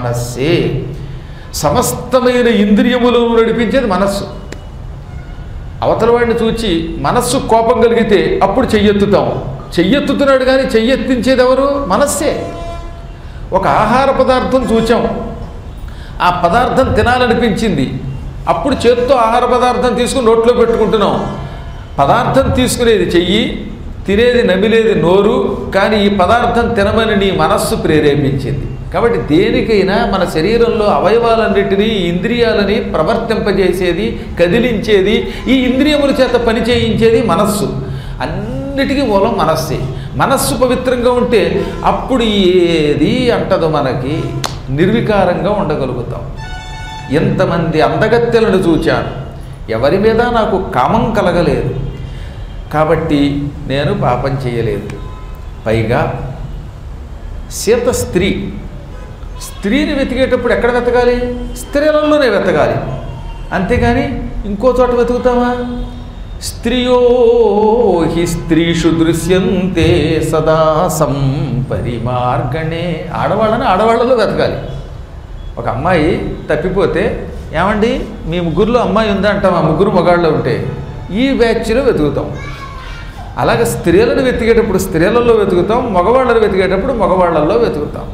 మనస్సే సమస్తమైన ఇంద్రియములను నడిపించేది మనస్సు అవతల వాడిని చూచి మనస్సు కోపం కలిగితే అప్పుడు చెయ్యెత్తుతాం చెయ్యెత్తుతున్నాడు కానీ చెయ్యెత్తించేది ఎవరు మనస్సే ఒక ఆహార పదార్థం చూచాం ఆ పదార్థం తినాలనిపించింది అప్పుడు చేత్తో ఆహార పదార్థం తీసుకుని నోట్లో పెట్టుకుంటున్నాం పదార్థం తీసుకునేది చెయ్యి తినేది నమిలేది నోరు కానీ ఈ పదార్థం తినమని నీ మనస్సు ప్రేరేపించింది కాబట్టి దేనికైనా మన శరీరంలో అవయవాలన్నిటినీ ఇంద్రియాలని ప్రవర్తింపజేసేది కదిలించేది ఈ ఇంద్రియముల చేత పని చేయించేది మనస్సు అన్నిటికీ మూలం మనస్సే మనస్సు పవిత్రంగా ఉంటే అప్పుడు ఏది అంటదు మనకి నిర్వికారంగా ఉండగలుగుతాం ఎంతమంది అందగత్తెలను చూచాను ఎవరి మీద నాకు కామం కలగలేదు కాబట్టి నేను పాపం చేయలేదు పైగా సీత స్త్రీ స్త్రీని వెతికేటప్పుడు ఎక్కడ వెతకాలి స్త్రీలలోనే వెతకాలి అంతేగాని ఇంకో చోట వెతుకుతామా స్త్రియో హి స్త్రీషు దృశ్యంతే సదా సంపరిమార్గణే ఆడవాళ్ళని ఆడవాళ్ళలో వెతకాలి ఒక అమ్మాయి తప్పిపోతే ఏమండి మీ ముగ్గురులో అమ్మాయి ఉందా అంటాం ఆ ముగ్గురు మగాళ్ళు ఉంటే ఈ బ్యాచ్లో వెతుకుతాం అలాగే స్త్రీలను వెతికేటప్పుడు స్త్రీలలో వెతుకుతాం మగవాళ్ళని వెతికేటప్పుడు మగవాళ్ళల్లో వెతుకుతాం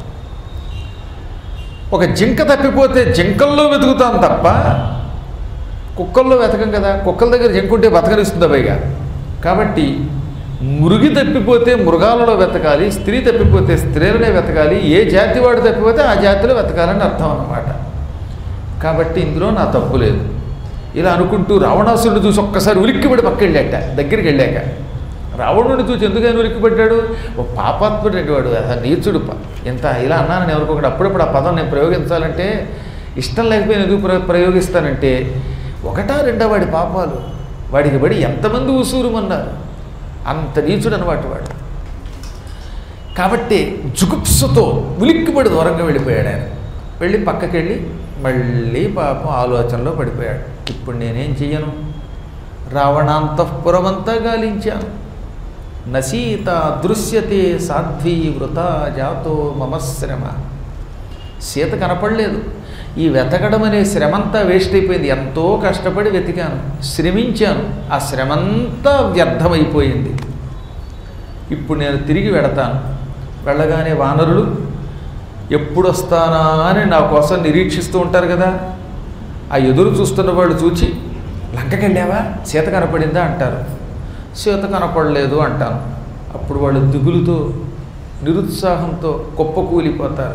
ఒక జింక తప్పిపోతే జింకల్లో వెతుకుతాం తప్ప కుక్కల్లో వెతకం కదా కుక్కల దగ్గర జింక ఉంటే బతకనిస్తుందా పైగా కాబట్టి మురుగి తప్పిపోతే మృగాలలో వెతకాలి స్త్రీ తప్పిపోతే స్త్రీలనే వెతకాలి ఏ జాతి వాడు తప్పిపోతే ఆ జాతిలో వెతకాలని అర్థం అన్నమాట కాబట్టి ఇందులో నా తప్పు లేదు ఇలా అనుకుంటూ రావణాసురుడు చూసి ఒక్కసారి ఉలిక్కిపడి పక్క వెళ్ళాట దగ్గరికి వెళ్ళాక రావణుడిని చూసి ఎందుకని ఉలిక్కిపడ్డాడు ఓ పాపాత్ముడు వాడు అసలు నీచుడు ప- ఎంత ఇలా అన్నాను నేను అనుకోకుండా అప్పుడప్పుడు ఆ పదం నేను ప్రయోగించాలంటే ఇష్టం లేకపోయినా ఎందుకు ప్ర ప్రయోగిస్తానంటే ఒకటా రెండో వాడి పాపాలు వాడికి పడి ఎంతమంది ఉసూరుమన్నారు అంత నీచుడు అనమాట వాడు కాబట్టి జుగుప్సతో ఉలిక్కిపడి దూరంగా వెళ్ళిపోయాడు ఆయన వెళ్ళి పక్కకి వెళ్ళి మళ్ళీ పాపం ఆలోచనలో పడిపోయాడు ఇప్పుడు నేనేం చెయ్యను రావణాంతఃపురమంతా గాలించాను నసీత దృశ్యతే సాధ్వీ వృత జాతో మమశ్రమ సీత కనపడలేదు ఈ వెతకడం అనే శ్రమంతా వేస్ట్ అయిపోయింది ఎంతో కష్టపడి వెతికాను శ్రమించాను ఆ శ్రమంతా వ్యర్థమైపోయింది ఇప్పుడు నేను తిరిగి వెడతాను వెళ్ళగానే వానరులు ఎప్పుడు వస్తానా అని నా కోసం నిరీక్షిస్తూ ఉంటారు కదా ఆ ఎదురు చూస్తున్న వాళ్ళు చూచి లంకకి వెళ్ళావా సీత కనపడిందా అంటారు సీత కనపడలేదు అంటాను అప్పుడు వాళ్ళు దిగులుతో నిరుత్సాహంతో కుప్పకూలిపోతారు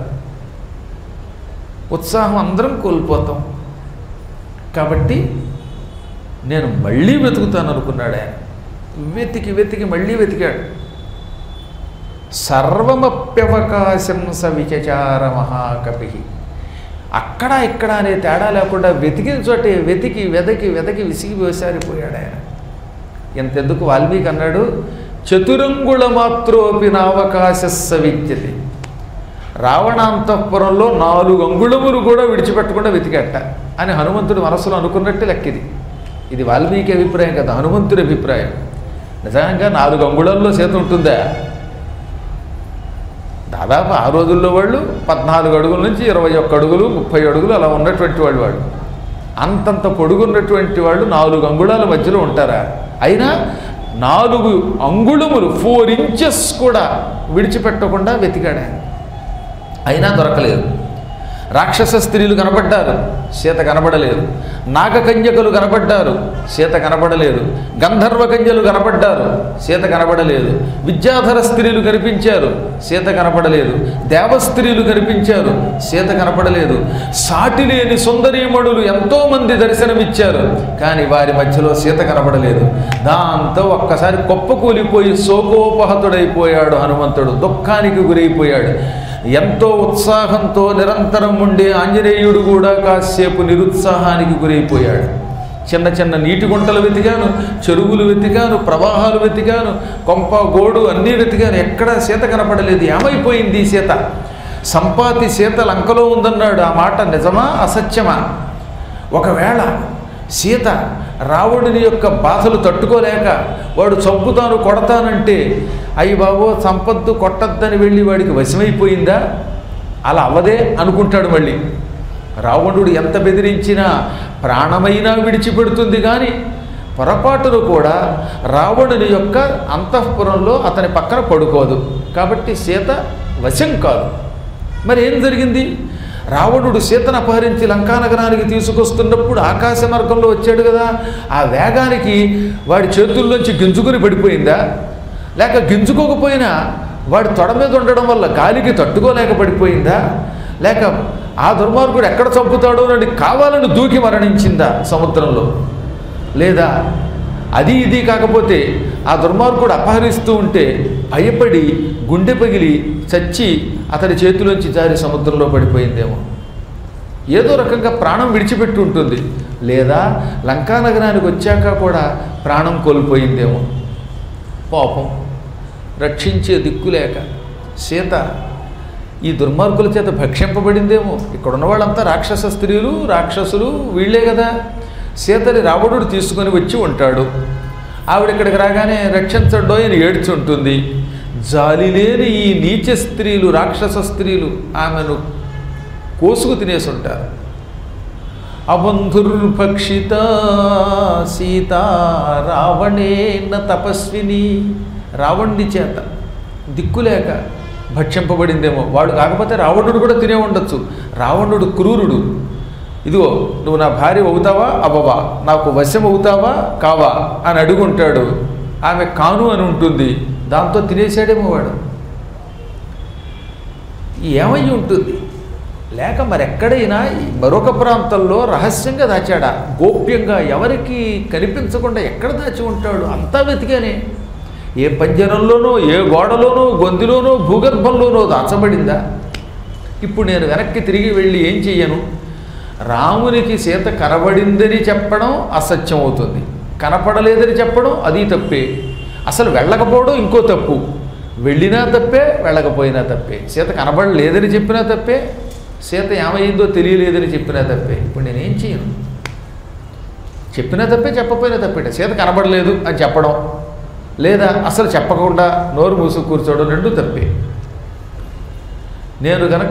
ఉత్సాహం అందరం కోల్పోతాం కాబట్టి నేను మళ్ళీ వెతుకుతాను అనుకున్నాడు ఆయన వెతికి వెతికి మళ్ళీ వెతికాడు సర్వమప్యవకాశం స విచచార మహాకపి అక్కడ ఇక్కడ అనే తేడా లేకుండా వెతికిన చోటే వెతికి వెదకి వెదకి విసిగి వేసారిపోయాడు ఆయన ఎంతెందుకు వాల్మీకి అన్నాడు చతురంగుళ మాత్రోపి నావకాశస్స విద్యతి రావణాంతఃపురంలో నాలుగు అంగుళములు కూడా విడిచిపెట్టకుండా వెతికట్ట అని హనుమంతుడు మనసులో అనుకున్నట్టే లెక్కిది ఇది వాల్మీకి అభిప్రాయం కదా హనుమంతుడి అభిప్రాయం నిజంగా నాలుగు అంగుళంలో చేత ఉంటుందా దాదాపు ఆ రోజుల్లో వాళ్ళు పద్నాలుగు అడుగుల నుంచి ఇరవై ఒక్క అడుగులు ముప్పై అడుగులు అలా ఉన్నటువంటి వాళ్ళు వాళ్ళు అంతంత పొడుగున్నటువంటి వాళ్ళు నాలుగు అంగుళాల మధ్యలో ఉంటారా అయినా నాలుగు అంగుళములు ఫోర్ ఇంచెస్ కూడా విడిచిపెట్టకుండా వెతికాడు ఆయన అయినా దొరకలేదు రాక్షస స్త్రీలు కనబడ్డారు సీత కనబడలేదు నాగకన్యకలు కనబడ్డారు సీత కనబడలేదు గంధర్వ కన్యలు కనబడ్డారు సీత కనబడలేదు విద్యాధర స్త్రీలు కనిపించారు సీత కనబడలేదు దేవస్త్రీలు కనిపించారు సీత కనబడలేదు సాటి లేని సుందరీమణులు ఎంతోమంది దర్శనమిచ్చారు కానీ వారి మధ్యలో సీత కనబడలేదు దాంతో ఒక్కసారి కుప్పకూలిపోయి శోకోపహతుడైపోయాడు హనుమంతుడు దుఃఖానికి గురైపోయాడు ఎంతో ఉత్సాహంతో నిరంతరం ఉండే ఆంజనేయుడు కూడా కాసేపు నిరుత్సాహానికి గురైపోయాడు చిన్న చిన్న నీటి గుంటలు వెతికాను చెరువులు వెతికాను ప్రవాహాలు వెతికాను కొంప గోడు అన్నీ వెతికాను ఎక్కడా సీత కనపడలేదు ఏమైపోయింది ఈ సీత సంపాతి సీత లంకలో ఉందన్నాడు ఆ మాట నిజమా అసత్యమా ఒకవేళ సీత రావణుని యొక్క బాధలు తట్టుకోలేక వాడు చంపుతాను కొడతానంటే అయ్యి బాబో సంపద్దు కొట్టద్దని వెళ్ళి వాడికి వశమైపోయిందా అలా అవదే అనుకుంటాడు మళ్ళీ రావణుడు ఎంత బెదిరించినా ప్రాణమైనా విడిచిపెడుతుంది కానీ పొరపాటును కూడా రావణుని యొక్క అంతఃపురంలో అతని పక్కన పడుకోదు కాబట్టి సీత వశం కాదు మరి ఏం జరిగింది రావణుడు సీతను అపహరించి లంకానగరానికి తీసుకొస్తున్నప్పుడు ఆకాశ మార్గంలో వచ్చాడు కదా ఆ వేగానికి వాడి చేతుల్లోంచి గింజుకుని పడిపోయిందా లేక గింజుకోకపోయినా వాడి తొడ మీద ఉండడం వల్ల గాలికి తట్టుకోలేక పడిపోయిందా లేక ఆ దుర్మార్గుడు ఎక్కడ చంపుతాడో అని కావాలని దూకి మరణించిందా సముద్రంలో లేదా అది ఇది కాకపోతే ఆ దుర్మార్గుడు అపహరిస్తూ ఉంటే భయపడి గుండె పగిలి చచ్చి అతని చేతిలోంచి జారి సముద్రంలో పడిపోయిందేమో ఏదో రకంగా ప్రాణం విడిచిపెట్టి ఉంటుంది లేదా లంకానగరానికి వచ్చాక కూడా ప్రాణం కోల్పోయిందేమో పాపం రక్షించే దిక్కు లేక సీత ఈ దుర్మార్గుల చేత భక్షింపబడిందేమో ఇక్కడ ఉన్న వాళ్ళంతా రాక్షస స్త్రీలు రాక్షసులు వీళ్ళే కదా సీతని రావణుడు తీసుకొని వచ్చి ఉంటాడు ఆవిడ ఇక్కడికి రాగానే రక్షించడో అని ఏడ్చుంటుంది జాలి లేని ఈ నీచ స్త్రీలు రాక్షస స్త్రీలు ఆమెను కోసుకు తినేసి ఉంటారు అబంధుర్భక్షిత సీత రావణేన తపస్విని రావణుడి చేత దిక్కులేక భక్షింపబడిందేమో వాడు కాకపోతే రావణుడు కూడా తినే ఉండొచ్చు రావణుడు క్రూరుడు ఇదిగో నువ్వు నా భార్య అవుతావా అవ్వవా నాకు వశం అవుతావా కావా అని అడుగుంటాడు ఆమె కాను అని ఉంటుంది దాంతో తినేసాడేమో వాడు ఏమై ఉంటుంది లేక మరెక్కడైనా మరొక ప్రాంతంలో రహస్యంగా దాచాడా గోప్యంగా ఎవరికి కనిపించకుండా ఎక్కడ దాచి ఉంటాడు అంతా వెతికానే ఏ పంజరంలోనో ఏ గోడలోనో గొంతులోనో భూగర్భంలోనో దాచబడిందా ఇప్పుడు నేను వెనక్కి తిరిగి వెళ్ళి ఏం చెయ్యను రామునికి సీత కనబడిందని చెప్పడం అసత్యం అవుతుంది కనపడలేదని చెప్పడం అది తప్పే అసలు వెళ్ళకపోవడం ఇంకో తప్పు వెళ్ళినా తప్పే వెళ్ళకపోయినా తప్పే సీత కనబడలేదని చెప్పినా తప్పే సీత ఏమైందో తెలియలేదని చెప్పినా తప్పే ఇప్పుడు నేనేం చేయను చెప్పినా తప్పే చెప్పపోయినా తప్పే సీత కనబడలేదు అని చెప్పడం లేదా అసలు చెప్పకుండా నోరు మూసు కూర్చోవడం రెండు తప్పే నేను గనక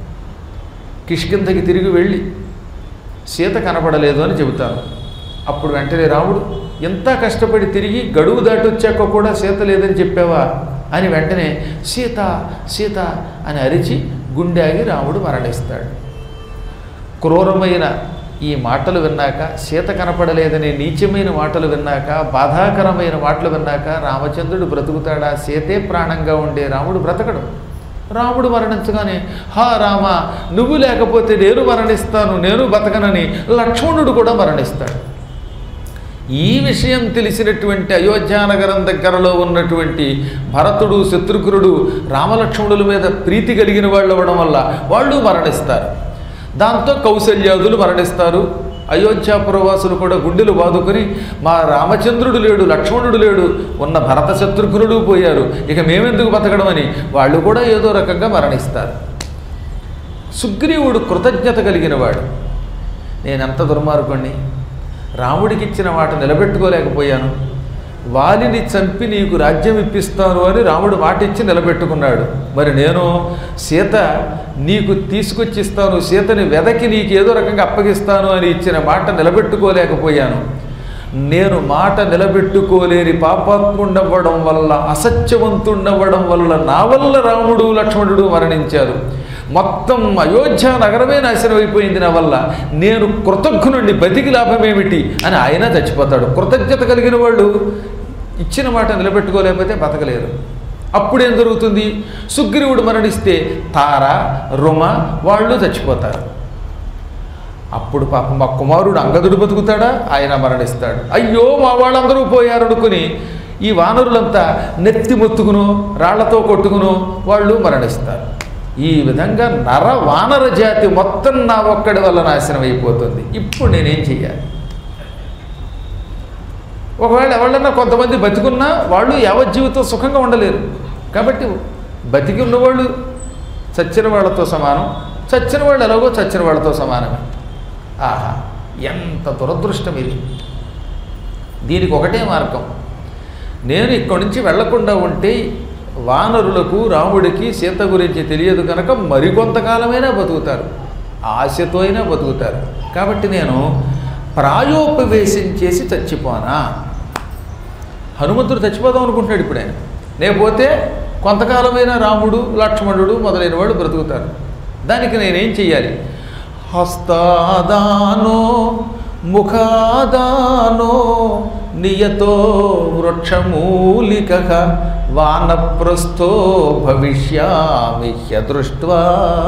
కిష్కిందకి తిరిగి వెళ్ళి సీత కనపడలేదు అని చెబుతాను అప్పుడు వెంటనే రాముడు ఎంత కష్టపడి తిరిగి గడువు దాటి వచ్చాక కూడా సీత లేదని చెప్పావా అని వెంటనే సీత సీత అని అరిచి గుండె ఆగి రాముడు మరణిస్తాడు క్రూరమైన ఈ మాటలు విన్నాక సీత కనపడలేదనే నీచమైన మాటలు విన్నాక బాధాకరమైన మాటలు విన్నాక రామచంద్రుడు బ్రతుకుతాడా సీతే ప్రాణంగా ఉండే రాముడు బ్రతకడు రాముడు మరణించగానే హా రామ నువ్వు లేకపోతే నేను మరణిస్తాను నేను బతకనని లక్ష్మణుడు కూడా మరణిస్తాడు ఈ విషయం తెలిసినటువంటి అయోధ్యానగరం దగ్గరలో ఉన్నటువంటి భరతుడు శత్రుఘ్నుడు రామలక్ష్మణుల మీద ప్రీతి కలిగిన వాళ్ళు అవ్వడం వల్ల వాళ్ళు మరణిస్తారు దాంతో కౌశల్యాదులు మరణిస్తారు అయోధ్యాపురవాసులు కూడా గుండెలు బాదుకొని మా రామచంద్రుడు లేడు లక్ష్మణుడు లేడు ఉన్న భరత శత్రుఘ్నుడు పోయారు ఇక మేమెందుకు బతకడం అని వాళ్ళు కూడా ఏదో రకంగా మరణిస్తారు సుగ్రీవుడు కృతజ్ఞత కలిగిన వాడు నేనెంత దుర్మార్గుణ్ణి రాముడికి ఇచ్చిన మాట నిలబెట్టుకోలేకపోయాను వాలిని చంపి నీకు రాజ్యం ఇప్పిస్తాను అని రాముడు మాట ఇచ్చి నిలబెట్టుకున్నాడు మరి నేను సీత నీకు తీసుకొచ్చిస్తాను సీతని వెదకి నీకు ఏదో రకంగా అప్పగిస్తాను అని ఇచ్చిన మాట నిలబెట్టుకోలేకపోయాను నేను మాట నిలబెట్టుకోలేని పాపాత్ముండవ్వడం వల్ల అసత్యవంతుండవ్వడం వల్ల నా వల్ల రాముడు లక్ష్మణుడు మరణించారు మొత్తం అయోధ్య నగరమే నాశనం అయిపోయింది నా వల్ల నేను కృతజ్ఞుండి బతికి లాభమేమిటి అని ఆయన చచ్చిపోతాడు కృతజ్ఞత కలిగిన వాళ్ళు ఇచ్చిన మాట నిలబెట్టుకోలేకపోతే బతకలేరు అప్పుడేం జరుగుతుంది సుగ్రీవుడు మరణిస్తే తార రుమ వాళ్ళు చచ్చిపోతారు అప్పుడు పాపం మా కుమారుడు అంగదుడు బతుకుతాడా ఆయన మరణిస్తాడు అయ్యో మా వాళ్ళందరూ పోయారు అనుకుని ఈ వానరులంతా నెత్తి మొత్తుకును రాళ్లతో కొట్టుకును వాళ్ళు మరణిస్తారు ఈ విధంగా నర వానర జాతి మొత్తం నా ఒక్కడి వల్ల నాశనం అయిపోతుంది ఇప్పుడు నేనేం చెయ్యాలి ఒకవేళ ఎవళ్ళన్నా కొంతమంది బతికున్నా వాళ్ళు యావజ్జీవితం సుఖంగా ఉండలేరు కాబట్టి బతికి ఉన్నవాళ్ళు చచ్చిన వాళ్ళతో సమానం చచ్చిన వాళ్ళు ఎలాగో చచ్చిన వాళ్ళతో సమానమే ఆహా ఎంత దురదృష్టం ఇది దీనికి ఒకటే మార్గం నేను ఇక్కడి నుంచి వెళ్లకుండా ఉంటే వానరులకు రాముడికి సీత గురించి తెలియదు కనుక మరికొంతకాలమైనా బతుకుతారు ఆశతో అయినా బతుకుతారు కాబట్టి నేను ప్రాయోపవేశం చేసి చచ్చిపోనా హనుమంతుడు చచ్చిపోదాం అనుకుంటున్నాడు ఇప్పుడు ఆయన లేకపోతే కొంతకాలమైన రాముడు లక్ష్మణుడు మొదలైన వాళ్ళు బ్రతుకుతారు దానికి నేనేం చెయ్యాలి హస్తాదానో ముఖాదానో నియతో వృక్షమూలిక వానప్రస్థో భవిష్యామి దృష్ట్వా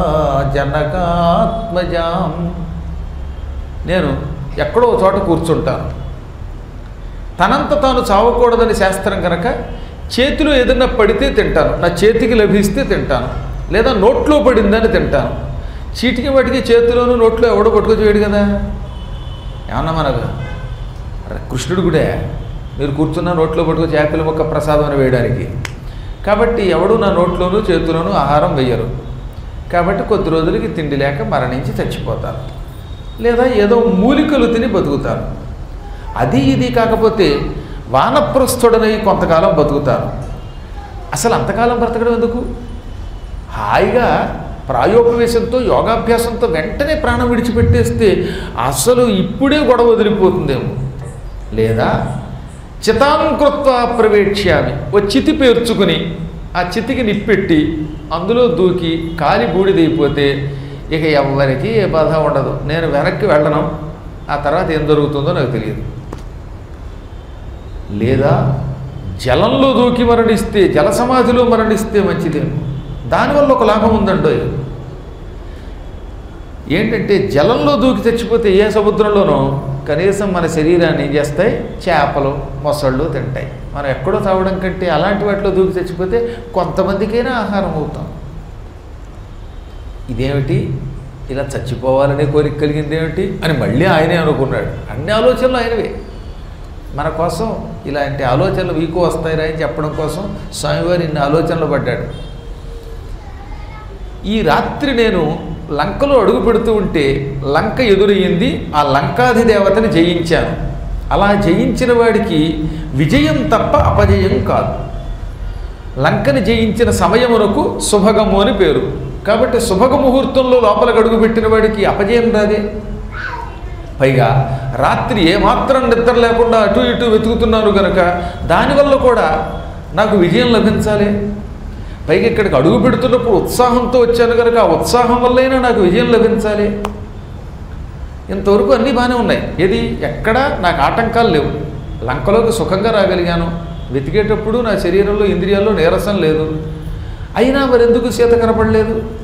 జనకాత్మజాం నేను ఎక్కడో ఒక చోట కూర్చుంటాను తనంత తాను చావకూడదని శాస్త్రం కనుక చేతిలో ఏదన్నా పడితే తింటాను నా చేతికి లభిస్తే తింటాను లేదా నోట్లో పడిందని తింటాను చీటికి వాటికి చేతిలోనూ నోట్లో ఎవడో పట్టుకొచ్చి వేయడు కదా ఏమన్నా మనకు అరే కృష్ణుడు కూడా మీరు కూర్చున్న నోట్లో పట్టుకొచ్చి యాపిల్ మొక్క ప్రసాదం అని వేయడానికి కాబట్టి ఎవడు నా నోట్లోనూ చేతిలోనూ ఆహారం వేయరు కాబట్టి కొద్ది రోజులకి తిండి లేక మరణించి చచ్చిపోతాను లేదా ఏదో మూలికలు తిని బతుకుతాను అది ఇది కాకపోతే వానప్రస్థుడనై కొంతకాలం బతుకుతాను అసలు అంతకాలం బ్రతకడం ఎందుకు హాయిగా ప్రాయోపవేశంతో యోగాభ్యాసంతో వెంటనే ప్రాణం విడిచిపెట్టేస్తే అసలు ఇప్పుడే గొడవ వదిలిపోతుందేమో లేదా చితాంకృత్వ ప్రవేక్ష్యామి ఓ చితి పేర్చుకుని ఆ చితికి నిప్పెట్టి అందులో దూకి కాలి బూడిదైపోతే ఇక ఎవ్వరికి ఏ బాధ ఉండదు నేను వెనక్కి వెళ్ళను ఆ తర్వాత ఏం జరుగుతుందో నాకు తెలియదు లేదా జలంలో దూకి మరణిస్తే జల సమాధిలో మరణిస్తే మంచిదేమో దానివల్ల ఒక లాభం ఉందండో ఏంటంటే జలంలో దూకి చచ్చిపోతే ఏ సముద్రంలోనో కనీసం మన శరీరాన్ని ఏం చేస్తాయి చేపలు మొసళ్ళు తింటాయి మనం ఎక్కడో తావడం కంటే అలాంటి వాటిలో దూకి చచ్చిపోతే కొంతమందికైనా ఆహారం అవుతాం ఇదేమిటి ఇలా చచ్చిపోవాలనే కోరిక కలిగింది ఏమిటి అని మళ్ళీ ఆయనే అనుకున్నాడు అన్ని ఆలోచనలు ఆయనవే మన కోసం ఇలాంటి ఆలోచనలు వీకు వస్తాయిరా అని చెప్పడం కోసం స్వామివారి ఇన్ని ఆలోచనలు పడ్డాడు ఈ రాత్రి నేను లంకలో అడుగు పెడుతూ ఉంటే లంక ఎదురయ్యింది ఆ లంకాధి దేవతని జయించాను అలా జయించిన వాడికి విజయం తప్ప అపజయం కాదు లంకని జయించిన సమయమునకు శుభగము అని పేరు కాబట్టి శుభగ ముహూర్తంలో లోపలికి అడుగు పెట్టిన వాడికి అపజయం రాదే పైగా రాత్రి ఏమాత్రం నిద్ర లేకుండా అటు ఇటు వెతుకుతున్నాను కనుక దానివల్ల కూడా నాకు విజయం లభించాలి పైగా ఇక్కడికి అడుగు పెడుతున్నప్పుడు ఉత్సాహంతో వచ్చాను కనుక ఆ ఉత్సాహం వల్లైనా నాకు విజయం లభించాలి ఇంతవరకు అన్నీ బాగానే ఉన్నాయి ఏది ఎక్కడా నాకు ఆటంకాలు లేవు లంకలోకి సుఖంగా రాగలిగాను వెతికేటప్పుడు నా శరీరంలో ఇంద్రియాల్లో నీరసం లేదు అయినా మరెందుకు సీత కనపడలేదు